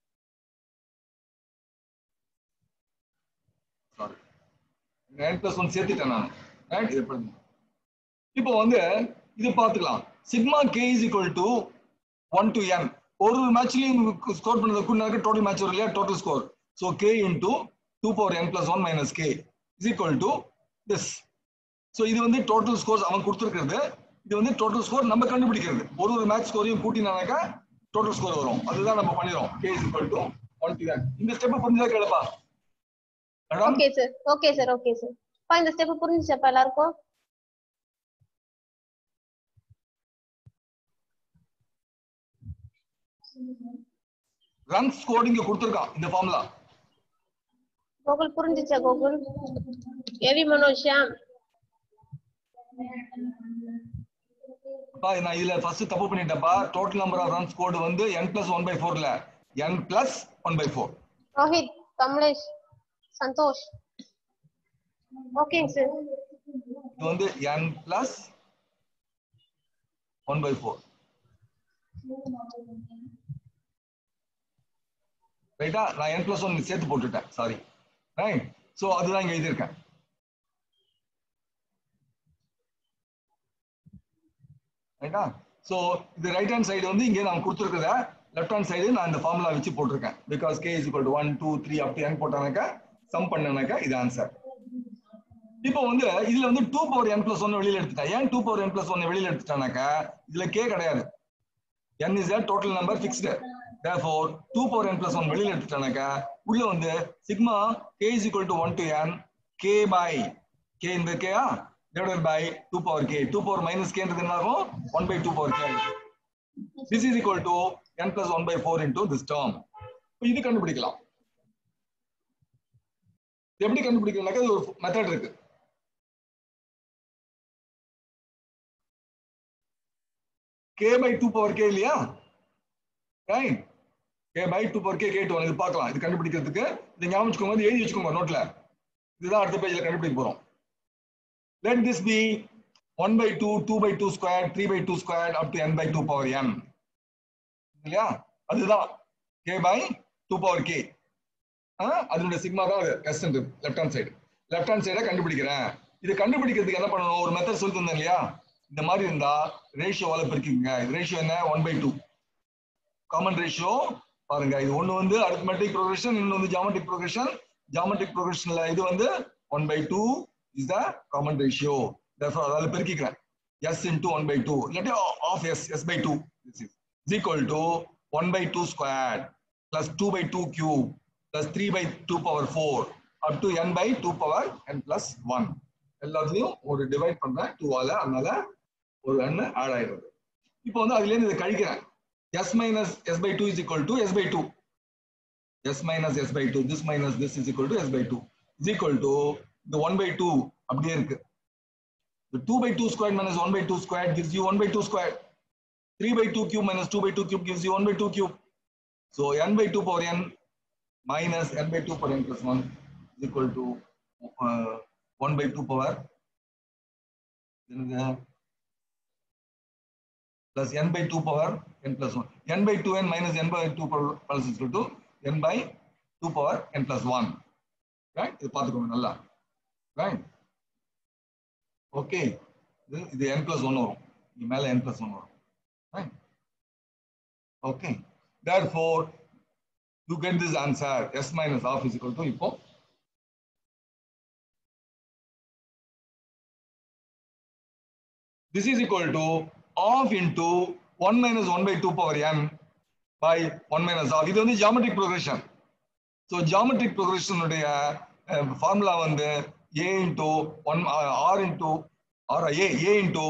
sorry nine plus one சேர்த்துட்டேன் நான் right இது பண்ணுங்க இப்போ வந்து இது பார்த்துக்கலாம் sigma k is equal to one to n ஒரு ஒரு மேட்ச்லயும் ஸ்கோர் பண்ணது குன்னாக்கு டோட்டல் மேட்ச் வரும் இல்லையா total score so k into two power n plus one minus k is equal to this so இது வந்து டோட்டல் ஸ்கோர்ஸ் அவன் கொடுத்துருக்கிறது இது வந்து டோட்டல் ஸ்கோர் நம்ம கண்டுபிடிக்கிறது ஒரு ஒரு மேட்ச் ஸ்கோரையும் கூட்டினாக்கா டோட்டல் ஸ்கோர் வரும் அதுதான் நம்ம பண்ணிடுறோம் k is equal to one to n இந்த ஸ்டெப் புரிஞ்சா கேளுப்பா madam okay sir okay sir okay sir பா இந்த ஸ்டெப் புரிஞ்சுச்சாப்பா எல்லாருக்கும் ரன் ஸ்கோர் இங்க கொடுத்துருக்கான் இந்த ஃபார்முலா கோகுல் புரிஞ்சுச்சா கோகுல் ஏவி மனோஜ் ஷியாம் பா, நான் இதுல ஃபர்ஸ்ட் தப்பு பண்ணிட்டேன்ப்பா டோட்டல் நம்பர் ஆஃப் ரன்ஸ் கோடு வந்து n பிளஸ் ஒன் பை ஃபோர்ல n plus one by four Rohit Kamlesh Santhosh ஓகேங்க சார் இது வந்து n plus one by four ரைட்டா நான் n பிளஸ் ஒன் சேர்த்து போட்டுட்டேன் சாரி ரைட் ஸோ அதுதான் இங்க எழுதியிருக்கேன் ரைட்டா ஸோ இது ரைட் ஹேண்ட் சைடு வந்து இங்கே நான் கொடுத்துருக்கிறத லெஃப்ட் ஹேண்ட் சைடு நான் இந்த ஃபார்முலா வச்சு போட்டிருக்கேன் because k is equal to one two three அப்படி என் போட்டானாக்கா சம் பண்ணனாக்கா இது ஆன்சர் இப்போ வந்து இதுல வந்து two power n plus one வெளியில எடுத்துட்டேன் ஏன் two power n plus one வெளியில எடுத்துட்டானாக்கா இதுல கே கிடையாது n is a total number fixed therefore 2 power n plus 1 வெளியில எடுத்துட்டானாக்கா உள்ள வந்து sigma k is equal to 1 to n k by k இந்த k ah divided by 2 power k 2 power minus k ன்றது என்ன ஆகும் 1 by 2 power k ஆயிடும். this is equal to n plus 1 by 4 into this term இப்ப இது கண்டுபிடிக்கலாம் இது எப்படி கண்டுபிடிக்கலாம்னாக்கா இது ஒரு மெத்தட் இருக்கு k by 2 power k இல்லையா right k by 2 power k k to 1 இது பார்க்கலாம் இது கண்டுபிடிக்கிறதுக்கு இது ஞாபகம் வச்சுக்கோங்க இது எழுதி வச்சுக்கோங்க நோட்ல இதுதான் அடுத்த பேஜ்ல கண்டுபிடிக்க போறோம் let this be 1 by 2 2 by 2 squared 3 by 2 squared up to n by 2 power n இல்லையா அதுதான் k by 2 power k ஆ, அதனுடைய சிக்மா தான் அது எஸ் left hand side left hand சைடை கண்டுபிடிக்கிறேன் இது கண்டுபிடிக்கிறதுக்கு என்ன பண்ணணும் ஒரு மெத்தட் சொல்லி தந்தேன் இல்லையா இந்த மாதிரி இருந்தா ரேஷியோவால பெருக்கிங்க இது ரேஷியோ என்ன one by two common ratio பாருங்க இது ஒண்ணு வந்து அரித்மெட்டிக் ப்ரோக்ரஷன் இன்னொன்று வந்து ஜாமெட்ரிக் ப்ரோக்ரஷன் ஜாமெட்ரிக் ப்ரோக்ரஷன்ல இது வந்து one by two is the common ratio அதால பெருக்கிக்கிறேன் S into one by two இல்லாட்டி half S S by two is equal to one by two square plus two by two cube plus three by two power four up to n by two power n plus one எல்லாத்துலயும் ஒரு divide பண்றேன் டூவால அதனால ஒரு எண்ணு add ஆயிடுது இப்போ வந்து அதுல இருந்து இதை கழிக்கிறேன் S minus S by two is equal to S by two S minus S by two this minus this is equal to S by two is equal to இந்த ஒன் பை டூ அப்படியே இருக்கு The 2 by 2 squared minus 1 by 2 squared gives you 1 by 2 squared. 3 by 2 cube minus 2 by 2 cube gives you 1 by 2 cube. So n by 2 power n minus n by 2 power n plus 1 is equal to uh, 1 by 2 power என்னது? plus n by 2 power n plus 1. n by 2n minus n by 2 power plus is equal to n by 2 power n plus 1. Right? இது பார்த்துக்கோங்க நல்லா. Right? Okay இது இது n plus 1 வரும். இங்க மேல n plus 1 வரும். Right? Okay. Therefore, you get this answer s minus half is equal to இப்போ this is equal to half into 1 minus 1 by 2 power n by 1 minus half இது வந்து geometric progression so geometric progression உடைய formula வந்து a into 1 uh, r into or a a into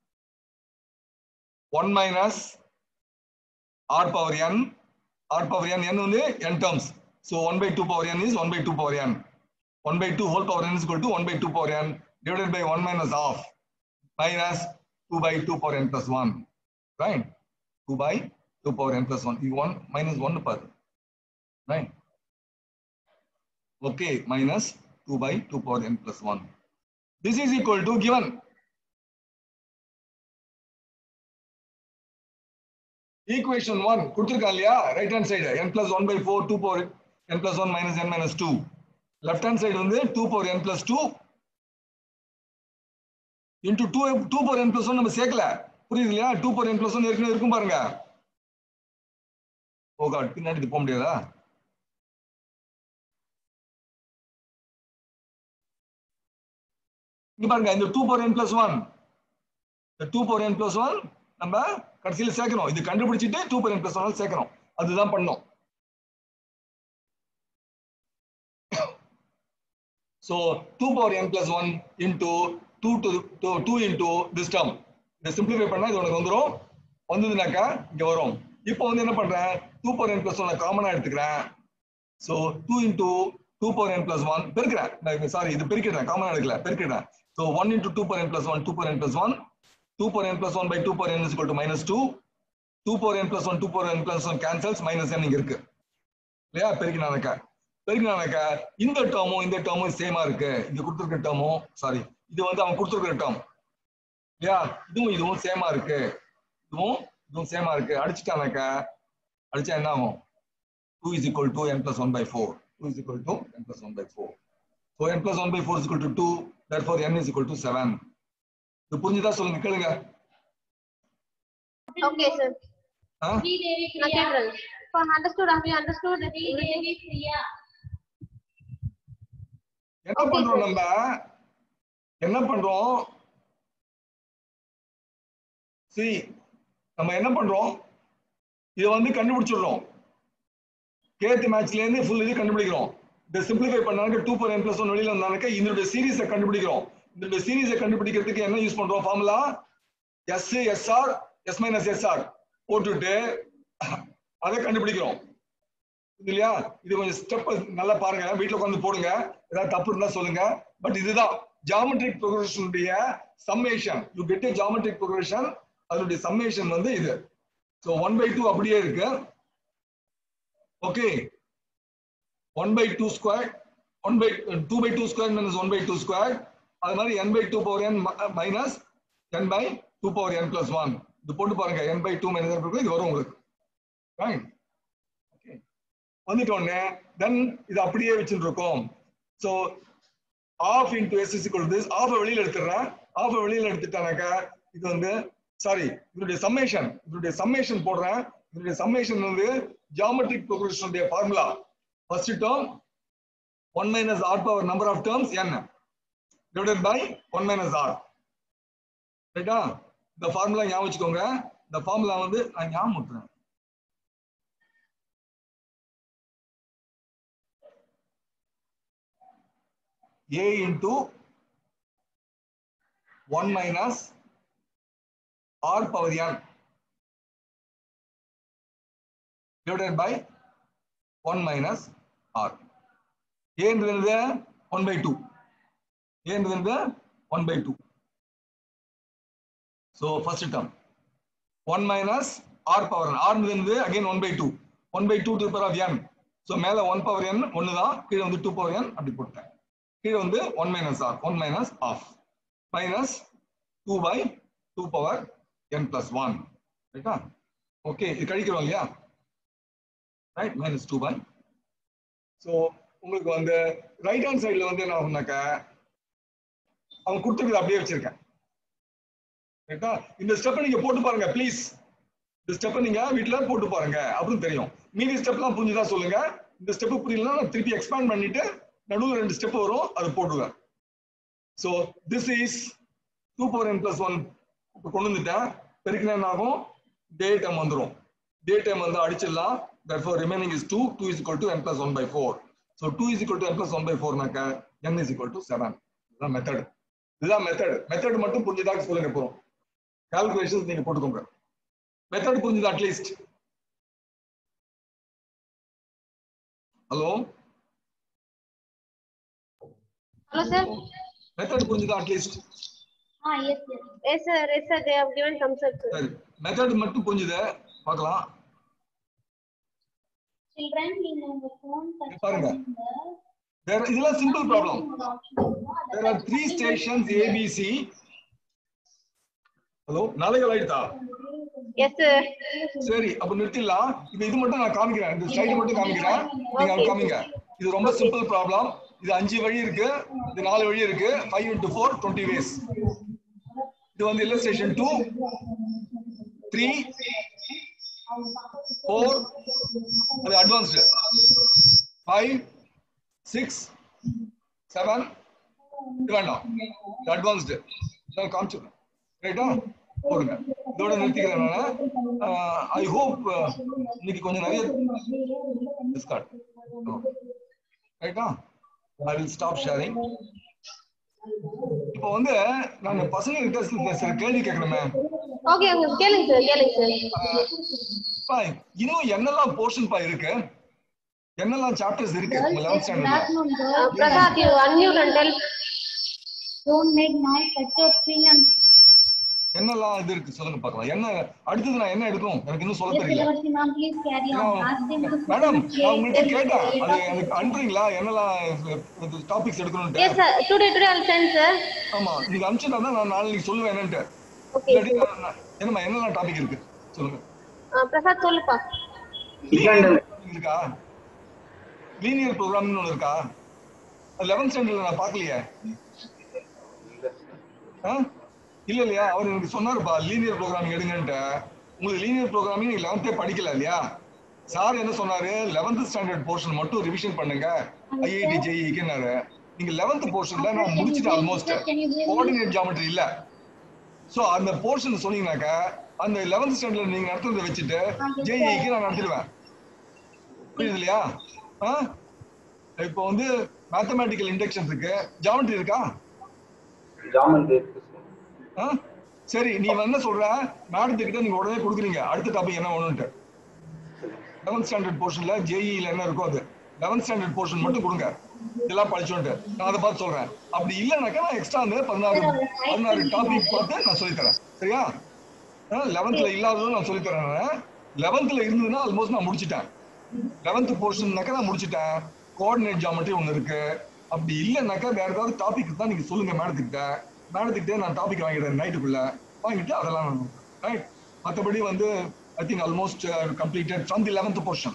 1 minus r power n r power n n வந்து n terms so 1 by 2 power n is 1 by 2 power n 1 by 2 whole power n is equal to 1 by 2 power n divided by 1 minus half minus 2 by 2 power n plus 1 right 2 by 2 power n plus 1 இது 1 minus 1 பாரு right okay minus 2 by 2 power n plus 1 this is equal to given equation 1 கொடுத்திருக்கான் இல்லையா right hand side n plus 1 by 4 2 power n plus 1 minus n minus 2 left hand side வந்து 2 power n plus 2 into 2 2 power n plus 1 நம்ம சேர்க்கல புரியுது இல்லையா 2 power n plus 1 ஏற்கனவே இருக்கும் பாருங்க ஓ காட் பின்னாடி இது போக முடியாதா இங்க பாருங்க இந்த 2 power n plus 1 இந்த 2 power n plus 1 நம்ம கடைசியில சேர்க்கணும் இது கண்டுபிடிச்சிட்டு 2 power n plus 1 சேர்க்கணும் அதுதான் பண்ணோம் So 2 power n plus 1 into 2 to, to 2 into this term. இதை simplify பண்ணா இது உனக்கு வந்துரும் வந்ததுனாக்கா இங்க வரும் இப்போ வந்து என்ன பண்றேன் 2 power n plus 1 காமனா எடுத்துக்கிறேன் so 2 into 2 power n plus 1 பெருக்கிறேன் சாரி இது பெருக்கிடுறேன் காமனா எடுக்கல பெருக்கிடுறேன் so 1 into 2 power n plus 1 2 power n plus 1 2 power n plus 1 by 2 power n is equal to minus 2 2 power n plus 1 2 power n plus 1 cancels minus n இங்க இருக்கு இல்லையா பெருக்கினாக்கா பெருக்கினாக்கா இந்த டேர்மும் இந்த டேர்மும் சேமா இருக்கு இங்க கொடுத்துருக்க டேர்மும் சாரி இது வந்து அவன் கொடுத்துருக்கிற டேர்ம் இல்லையா இதுவும் இதுவும் சேமா இருக்கு இதுவும் இதுவும் சேமா இருக்கு அடிச்சுட்டானாக்கா அடிச்சா என்ன ஆகும் two is equal to n plus one by four two is equal to n plus one by four so n plus one by four is equal to two therefore n is equal to seven இது புரிஞ்சுதா சொல்லுங்க கேளுங்க Okay, sir. Ah Sri Devi Nothing Kriya. else. For understood, have you understood? Sri Devi Kriya. என்ன பண்றோம் நம்ம என்ன பண்றோம் சரி நம்ம என்ன பண்றோம் இதை வந்து கண்டுபிடிச்சிடுறோம் கேத் மேட்ச்ல இருந்து ஃபுல் இது கண்டுபிடிக்கிறோம் இதை சிம்பிளிஃபை பண்ணாக்க two power n plus one வெளியில வந்தாக்க இதனுடைய சீரீஸை கண்டுபிடிக்கிறோம் இதனுடைய சீரீஸை கண்டுபிடிக்கிறதுக்கு என்ன யூஸ் பண்றோம் formula S S R S minus S R போட்டுட்டு அதை கண்டுபிடிக்கிறோம் இது இல்லையா இது கொஞ்சம் ஸ்டெப் நல்லா பாருங்க வீட்ல உட்காந்து போடுங்க ஏதாவது தப்பு இருந்தா சொல்லுங்க பட் இதுதான் ஜாமெட்ரிக் ப்ரொக்ரஷனுடைய summation you get a geometric progression அதனுடைய சம்மேஷன் வந்து இது ஸோ ஒன் பை டூ அப்படியே இருக்கு okay one by two square one by two by two square minus one by two square அது மாதிரி n by two power n minus n by two power n plus one இது போட்டு பாருங்க என் by two minus இது வரும் உங்களுக்கு right வந்துட்டோன்னே தென் இது அப்படியே வச்சுட்டு இருக்கோம் so half into S is equal this half வெளியில எடுத்துடுறேன் ஆஃப் வெளியில எடுத்துட்டானாக்கா இது வந்து சாரி இதனுடைய சம்மேஷன் இதனுடைய சம்மேஷன் போடுறேன் இதனுடைய சம்மேஷன் வந்து ஜியாமெட்ரிக் ப்ரொக்ரஷனுடைய formula first term one minus r power number of terms n divided by one minus r ரைட்டா இந்த ஃபார்முலா ஞாபகம் வச்சுக்கோங்க இந்த ஃபார்முலா வந்து நான் ஞாபகம் விட்டுறேன் a into 1 minus r power n divided by 1 minus r. a என்றது 1 by 2. a என்றது 1 by 2. So first term 1 minus r power n. r என்றது again 1 by 2. 1 by 2 to the power of n. So மேல 1 power n ஒன்னு தான் கீழே வந்து 2 power n அப்படி போட்டேன் கீழே வந்து one minus r one minus half minus two by two power n plus one ரைட்டா ஓகே இது கழிக்கிறோம் இல்லையா right minus two by so உங்களுக்கு வந்து ரைட் ஹேண்ட் சைடில் வந்து என்ன ஆகும்னாக்க அவங்க கொடுத்துருக்குது அப்படியே வச்சிருக்கேன் ரைட்டா இந்த ஸ்டெப்பை நீங்க போட்டு பாருங்க ப்ளீஸ் இந்த ஸ்டெப்பை நீங்க வீட்டில் போட்டு பாருங்க அப்படின்னு தெரியும் மீதி ஸ்டெப்லாம் புரிஞ்சுதா சொல்லுங்க இந்த ஸ்டெப் புரியலன்னா நான் திருப்பி எக்ஸ்பேண்ட் பண்ணிட்டு நடுவில் ரெண்டு ஸ்டெப் வரும் அதை போடுவேன் so this is two power n plus one இப்போ கொண்டு வந்துட்டேன் பெருக்கினா என்ன ஆகும் டே டைம் வந்துடும் டே டைம் வந்து அடிச்சிடலாம் therefore remaining is 2 2 is equal to n plus 1 by 4 so 2 is equal to n plus 1 by 4 நாக்க n is equal to 7 இதுதான் மெத்தட் இதுதான் மெத்தட் மெத்தட் மட்டும் புரிஞ்சுதா சொல்லுங்க போறோம் கால்குலேஷன்ஸ் நீங்க போட்டுக்கோங்க மெத்தட் புரிஞ்சுதா at least hello Hello, sir. Method புரிஞ்சுதா at least Ah, yes, yes. Yes, sir. Yes, sir. They have given thumbs up, sir. சரி மெத்தட் மட்டும் புரிஞ்சுது பார்க்கலாம் Children, நீங்க உங்க phone touch பாருங்க. பண்ணுங்க. There- இதெல்லாம் சிம்பிள் ப்ராப்ளம் ஒரு option இருக்கும். அதை There are touch three பண்ணி stations ABC. ஹலோ நாளைகள் ஆயிடுதா Yes, sir. சரி அப்ப நிறுத்திடலாம் இப்ப இது மட்டும் நான் காமிக்கிறேன் இந்த ஸ்லைடு மட்டும் காமிக்கிறேன் நீங்க அது காமிங்க இது ரொம்ப சிம்பிள் ப்ராப்ளம் இது அஞ்சு வழி இருக்கு இது நாலு வழி இருக்கு five into four twenty ways இது வந்து இல்லஸ்ட்ரேஷன் டூ த்ரீ ஃபோர் அது அட்வான்ஸ்டு ஃபைவ் சிக்ஸ் செவன் இது வேண்டாம் இது அட்வான்ஸ்டு நான் காமிச்சிடுறேன் ரைட்டா போடுங்க இதோட நிறுத்திக்கிறேன் நான் ஐ ஹோப் இன்னைக்கு கொஞ்சம் நிறைய டிஸ்கார்ட் ரைட்டா ஐ வில் ஸ்டாப் ஷேரிங் இப்போ வந்து நான் பசங்க கிட்ட சில கேள்வி கேட்கணுமே Okay, okay. கேளுங்க sir, கேளுங்க sir. பா, இன்னும் என்னெல்லாம் போர்ஷன் பா இருக்கு என்னெல்லாம் சாப்டர்ஸ் இருக்கு உங்க லெவன்த் ஸ்டாண்டர்ட்ல Afternoon, girls. Uh, Prasad, you unmute and tell. Don't make noise. Cut your screen and என்னெல்லாம் இது இருக்கு சொல்லுங்க பார்க்கலாம் என்ன அடுத்தது நான் என்ன எடுக்கணும் எனக்கு இன்னும் சொல்ல Yes, தெரியல Ilavarsi ma'am, please carry on. Ask them to put madam in the நான் உங்கள்கிட்ட chair. கேட்டேன் அது எனக்கு அனுப்புறீங்களா என்னெல்லாம் டாபிக்ஸ் எடுக்கணும்ட்டு Yes, sir. Today, today I'll send, sir. ஆமா நீங்க அனுப்பிச்சுட்டா தான் நான் நாளைக்கு சொல்லுவேன் என்னன்ட்டு Okay. இல்லாட்டி நான் நான் என்னம்மா என்னெல்லாம் டாபிக் இருக்கு சொல்லுங்க Uh, Prasad, சொல்லுப்பா. இருக்கா லீனியர் ப்ரோக்ராம்னு ஒன்று இருக்கா லெவன்த் ஸ்டாண்டர்ட்ல நான் பார்க்கலையே ஆ? இல்ல இல்லையா அவர் எனக்கு சொன்னாருப்பா லீனியர் ப்ரோக்ராமிங் எடுங்கன்ட்டு உங்களுக்கு லீனியர் ப்ரோக்ராமிங் நீங்க லெவன்த்தே படிக்கல இல்லையா சார் என்ன சொன்னாரு லெவன்த் ஸ்டாண்டர்ட் போர்ஷன் மட்டும் ரிவிஷன் பண்ணுங்க ஐஐடி ஜேஇக்குன்னாரு நீங்க லெவன்த் போர்ஷன்ல நான் முடிச்சிட்டேன் ஆல்மோஸ்ட் கோஆர்டினேட் ஜாமெட்ரி இல்ல சோ அந்த போர்ஷன் சொன்னீங்கன்னாக்கா அந்த லெவன்த் ஸ்டாண்டர்ட்ல நீங்க நடத்துறதை வச்சுட்டு ஜேஇக்கு நான் நடத்திடுவேன் புரியுது இல்லையா ஆ? இப்போ வந்து மேத்தமேட்டிக்கல் இண்டக்ஷன் இருக்கு ஜாமெட்ரி இருக்கா ஜாமெண்ட்ரி இருக்கு சார் ஆ? சரி நீ என்ன சொல்ற மேடத்து கிட்ட நீங்க உடனே கொடுக்குறீங்க அடுத்த டாபிக் என்ன வேணும்ட்டு லெவன்த் ஸ்டாண்டர்ட் போர்ஷன்ல ஜேஇல என்ன இருக்கோ அது லெவன்த் ஸ்டாண்டர்ட் போர்ஷன் மட்டும் கொடுங்க இதெல்லாம் படிச்சோன்ட்டு நான் அதை பார்த்து சொல்றேன் அப்படி இல்லைனாக்கா நான் எக்ஸ்ட்ரா வந்து பதினாறு பதினாறு டாபிக் பார்த்து நான் சொல்லித் தரேன் சரியா லெவன்த்ல இல்லாததும் நான் சொல்லித் தரேன் லெவன்த்ல இருந்ததுன்னா ஆல்மோஸ்ட் நான் முடிச்சிட்டேன் லெவன்த் போர்ஷன்னாக்கா நான் முடிச்சிட்டேன் கோஆர்டினேட் ஜாமெட்ரி ஒன்று இருக்கு அப்படி இல்லைனாக்கா வேற ஏதாவது டாபிக் தான் நீங்க சொல்லுங்க மேடத்துக்கிட்ட மேடத்துக்கிட்டே நான் டாபிக் வாங்கிடுறேன் நைட்டுக்குள்ள வாங்கிட்டு அதெல்லாம் ரைட் மற்றபடி வந்து I think almost completed from the eleventh portion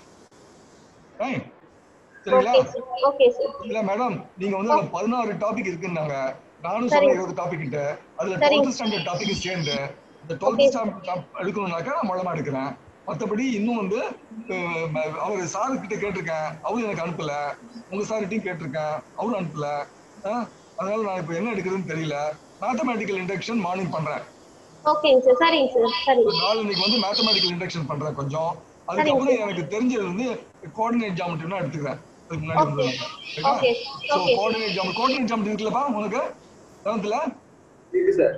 right சரிங்களா Okay, sir. Okay, sir. இல்ல மேடம் நீங்க வந்து அந்த பதினாறு டாபிக் இருக்குன்னாங்க நானும் சரி. சொன்ன இருபது டாபிக் கிட்ட அதுல சரி. டுவெல்த் ஸ்டாண்டர்ட் டாபிக் சேர்ந்து இந்த டுவெல்த் ஸ்டாண்டர்ட் எடுக்கணும்னாக்கா நான் மூலமா எடுக்கிறேன் மத்தபடி இன்னும் வந்து அஹ், அவர் சாரு கிட்ட கேட்டிருக்கேன் அவரும் எனக்கு அனுப்பல உங்க சார்கிட்டையும் கேட்டிருக்கேன் அவரும் அனுப்பல அஹ், அதனால நான் இப்ப என்ன எடுக்கிறதுன்னு தெரியல மேத்தமேட்டிக்கல் இண்டக்ஷன் மார்னிங் பண்றேன் Okay, sir. சரிங்க sir. சரிங்க. நாளைக்கு வந்து மேத்தமேட்டிக்கல் இண்டக்ஷன் பண்றேன் கொஞ்சம் அதுக்கப்புறம் எனக்கு தெரிஞ்சது வந்து கோஆர்டினேட் ஜாமெட்ரினா எடுத்துக்கிறேன் அதுக்கு முன்னாடி வந்து Okay. So Okay. Coordinate geometry coordinate geometry இருக்குல்லப்பா உனக்கு செவன்த்ல இருக்கு சார்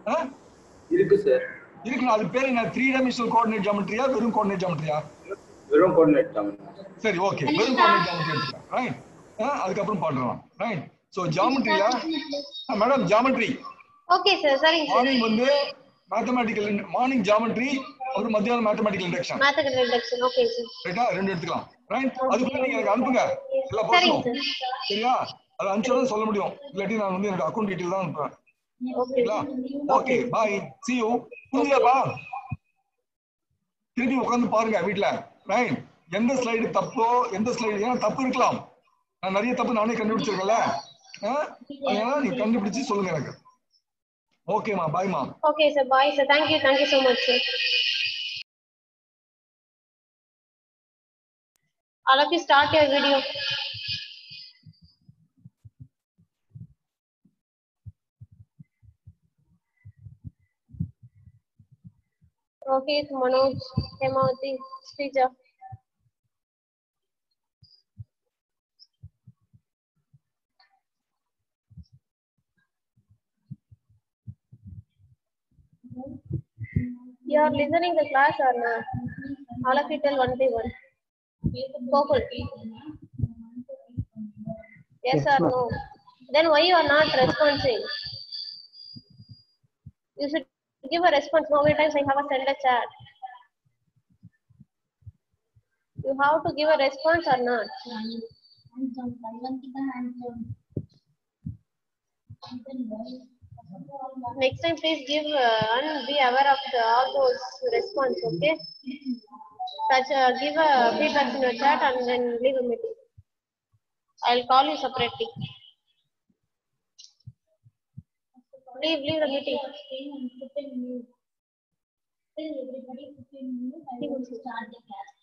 இருக்கு சார் இருக்கு அது பேர் என்ன த்ரீ டைமென்ஷனல் கோஆர்டினேட் ஜாமெட்ரியா வெறும் கோஆர்டினேட் ஜாமெட்ரியா வெறும் கோஆர்டினேட் ஜாமெண்ட்ரி சரி ஓகே வெறும் கோஆர்டினேட் ஜாமெட்ரி எடுத்துக்கலாம் ரைட் அதுக்கப்புறம் பாடுறோம் ரைட் சோ ஜாமெட்ரியில மேடம் ஜாமெட்ரி Okay, sir. சரிங்க sir. மார்னிங் வந்து மேத்தமேட்டிக்கல் மார்னிங் ஜாமெட்ரி ஒரு மத்தியானம் mathematical induction Mathematical reduction. Okay, sir. ரைட்டா ரெண்டு எடுத்துக்கலாம் ரைட் அதுக்குள்ள நீங்க எனக்கு அனுப்புங்க எல்லா சரிங்க போர்ஷனும் sir. சரியா அது அனுப்பிச்சாலும் சொல்ல முடியும் இல்லாட்டி நான் வந்து என்னோட அக்கௌண்ட் டீட்டெயில் தான் அனுப்புறேன் Okay. சரிங்களா ஓகே பாய் see you புரியுதாப்பா திருப்பி உட்கார்ந்து பாருங்க வீட்ல ரைட் எந்த ஸ்லைடு தப்போ எந்த ஸ்லைடு ஏன்னா தப்பு இருக்கலாம் நான் நிறைய தப்பு நானே கண்டுபிடிச்சிருக்கேன்ல ஆ? அதனால நீ கண்டுபிடிச்சு சொல்லுங்க எனக்கு ஓகேமா பாய்மா Okay, sir. Bye, sir. Thank you. Thank you so much, sir. All of you start your video. Rohit, Manoj, Hemavati, Srija. You are listening the class or not? All of you tell one by one. Gokul. Yes or no? Then why you are not responding? You should give a response. How many times I have a send a chat? You have to give a response or not. Hands on. Ivantika, hands on. And then voice. Next time, please give uh, and be aware of the, all those response. Okay. Touch, uh, give a feedback in your chat and then leave a meeting. I'll call you separately. Leave, leave the meeting. Stay and put in mute. Tell everybody put in mute. I will start the class.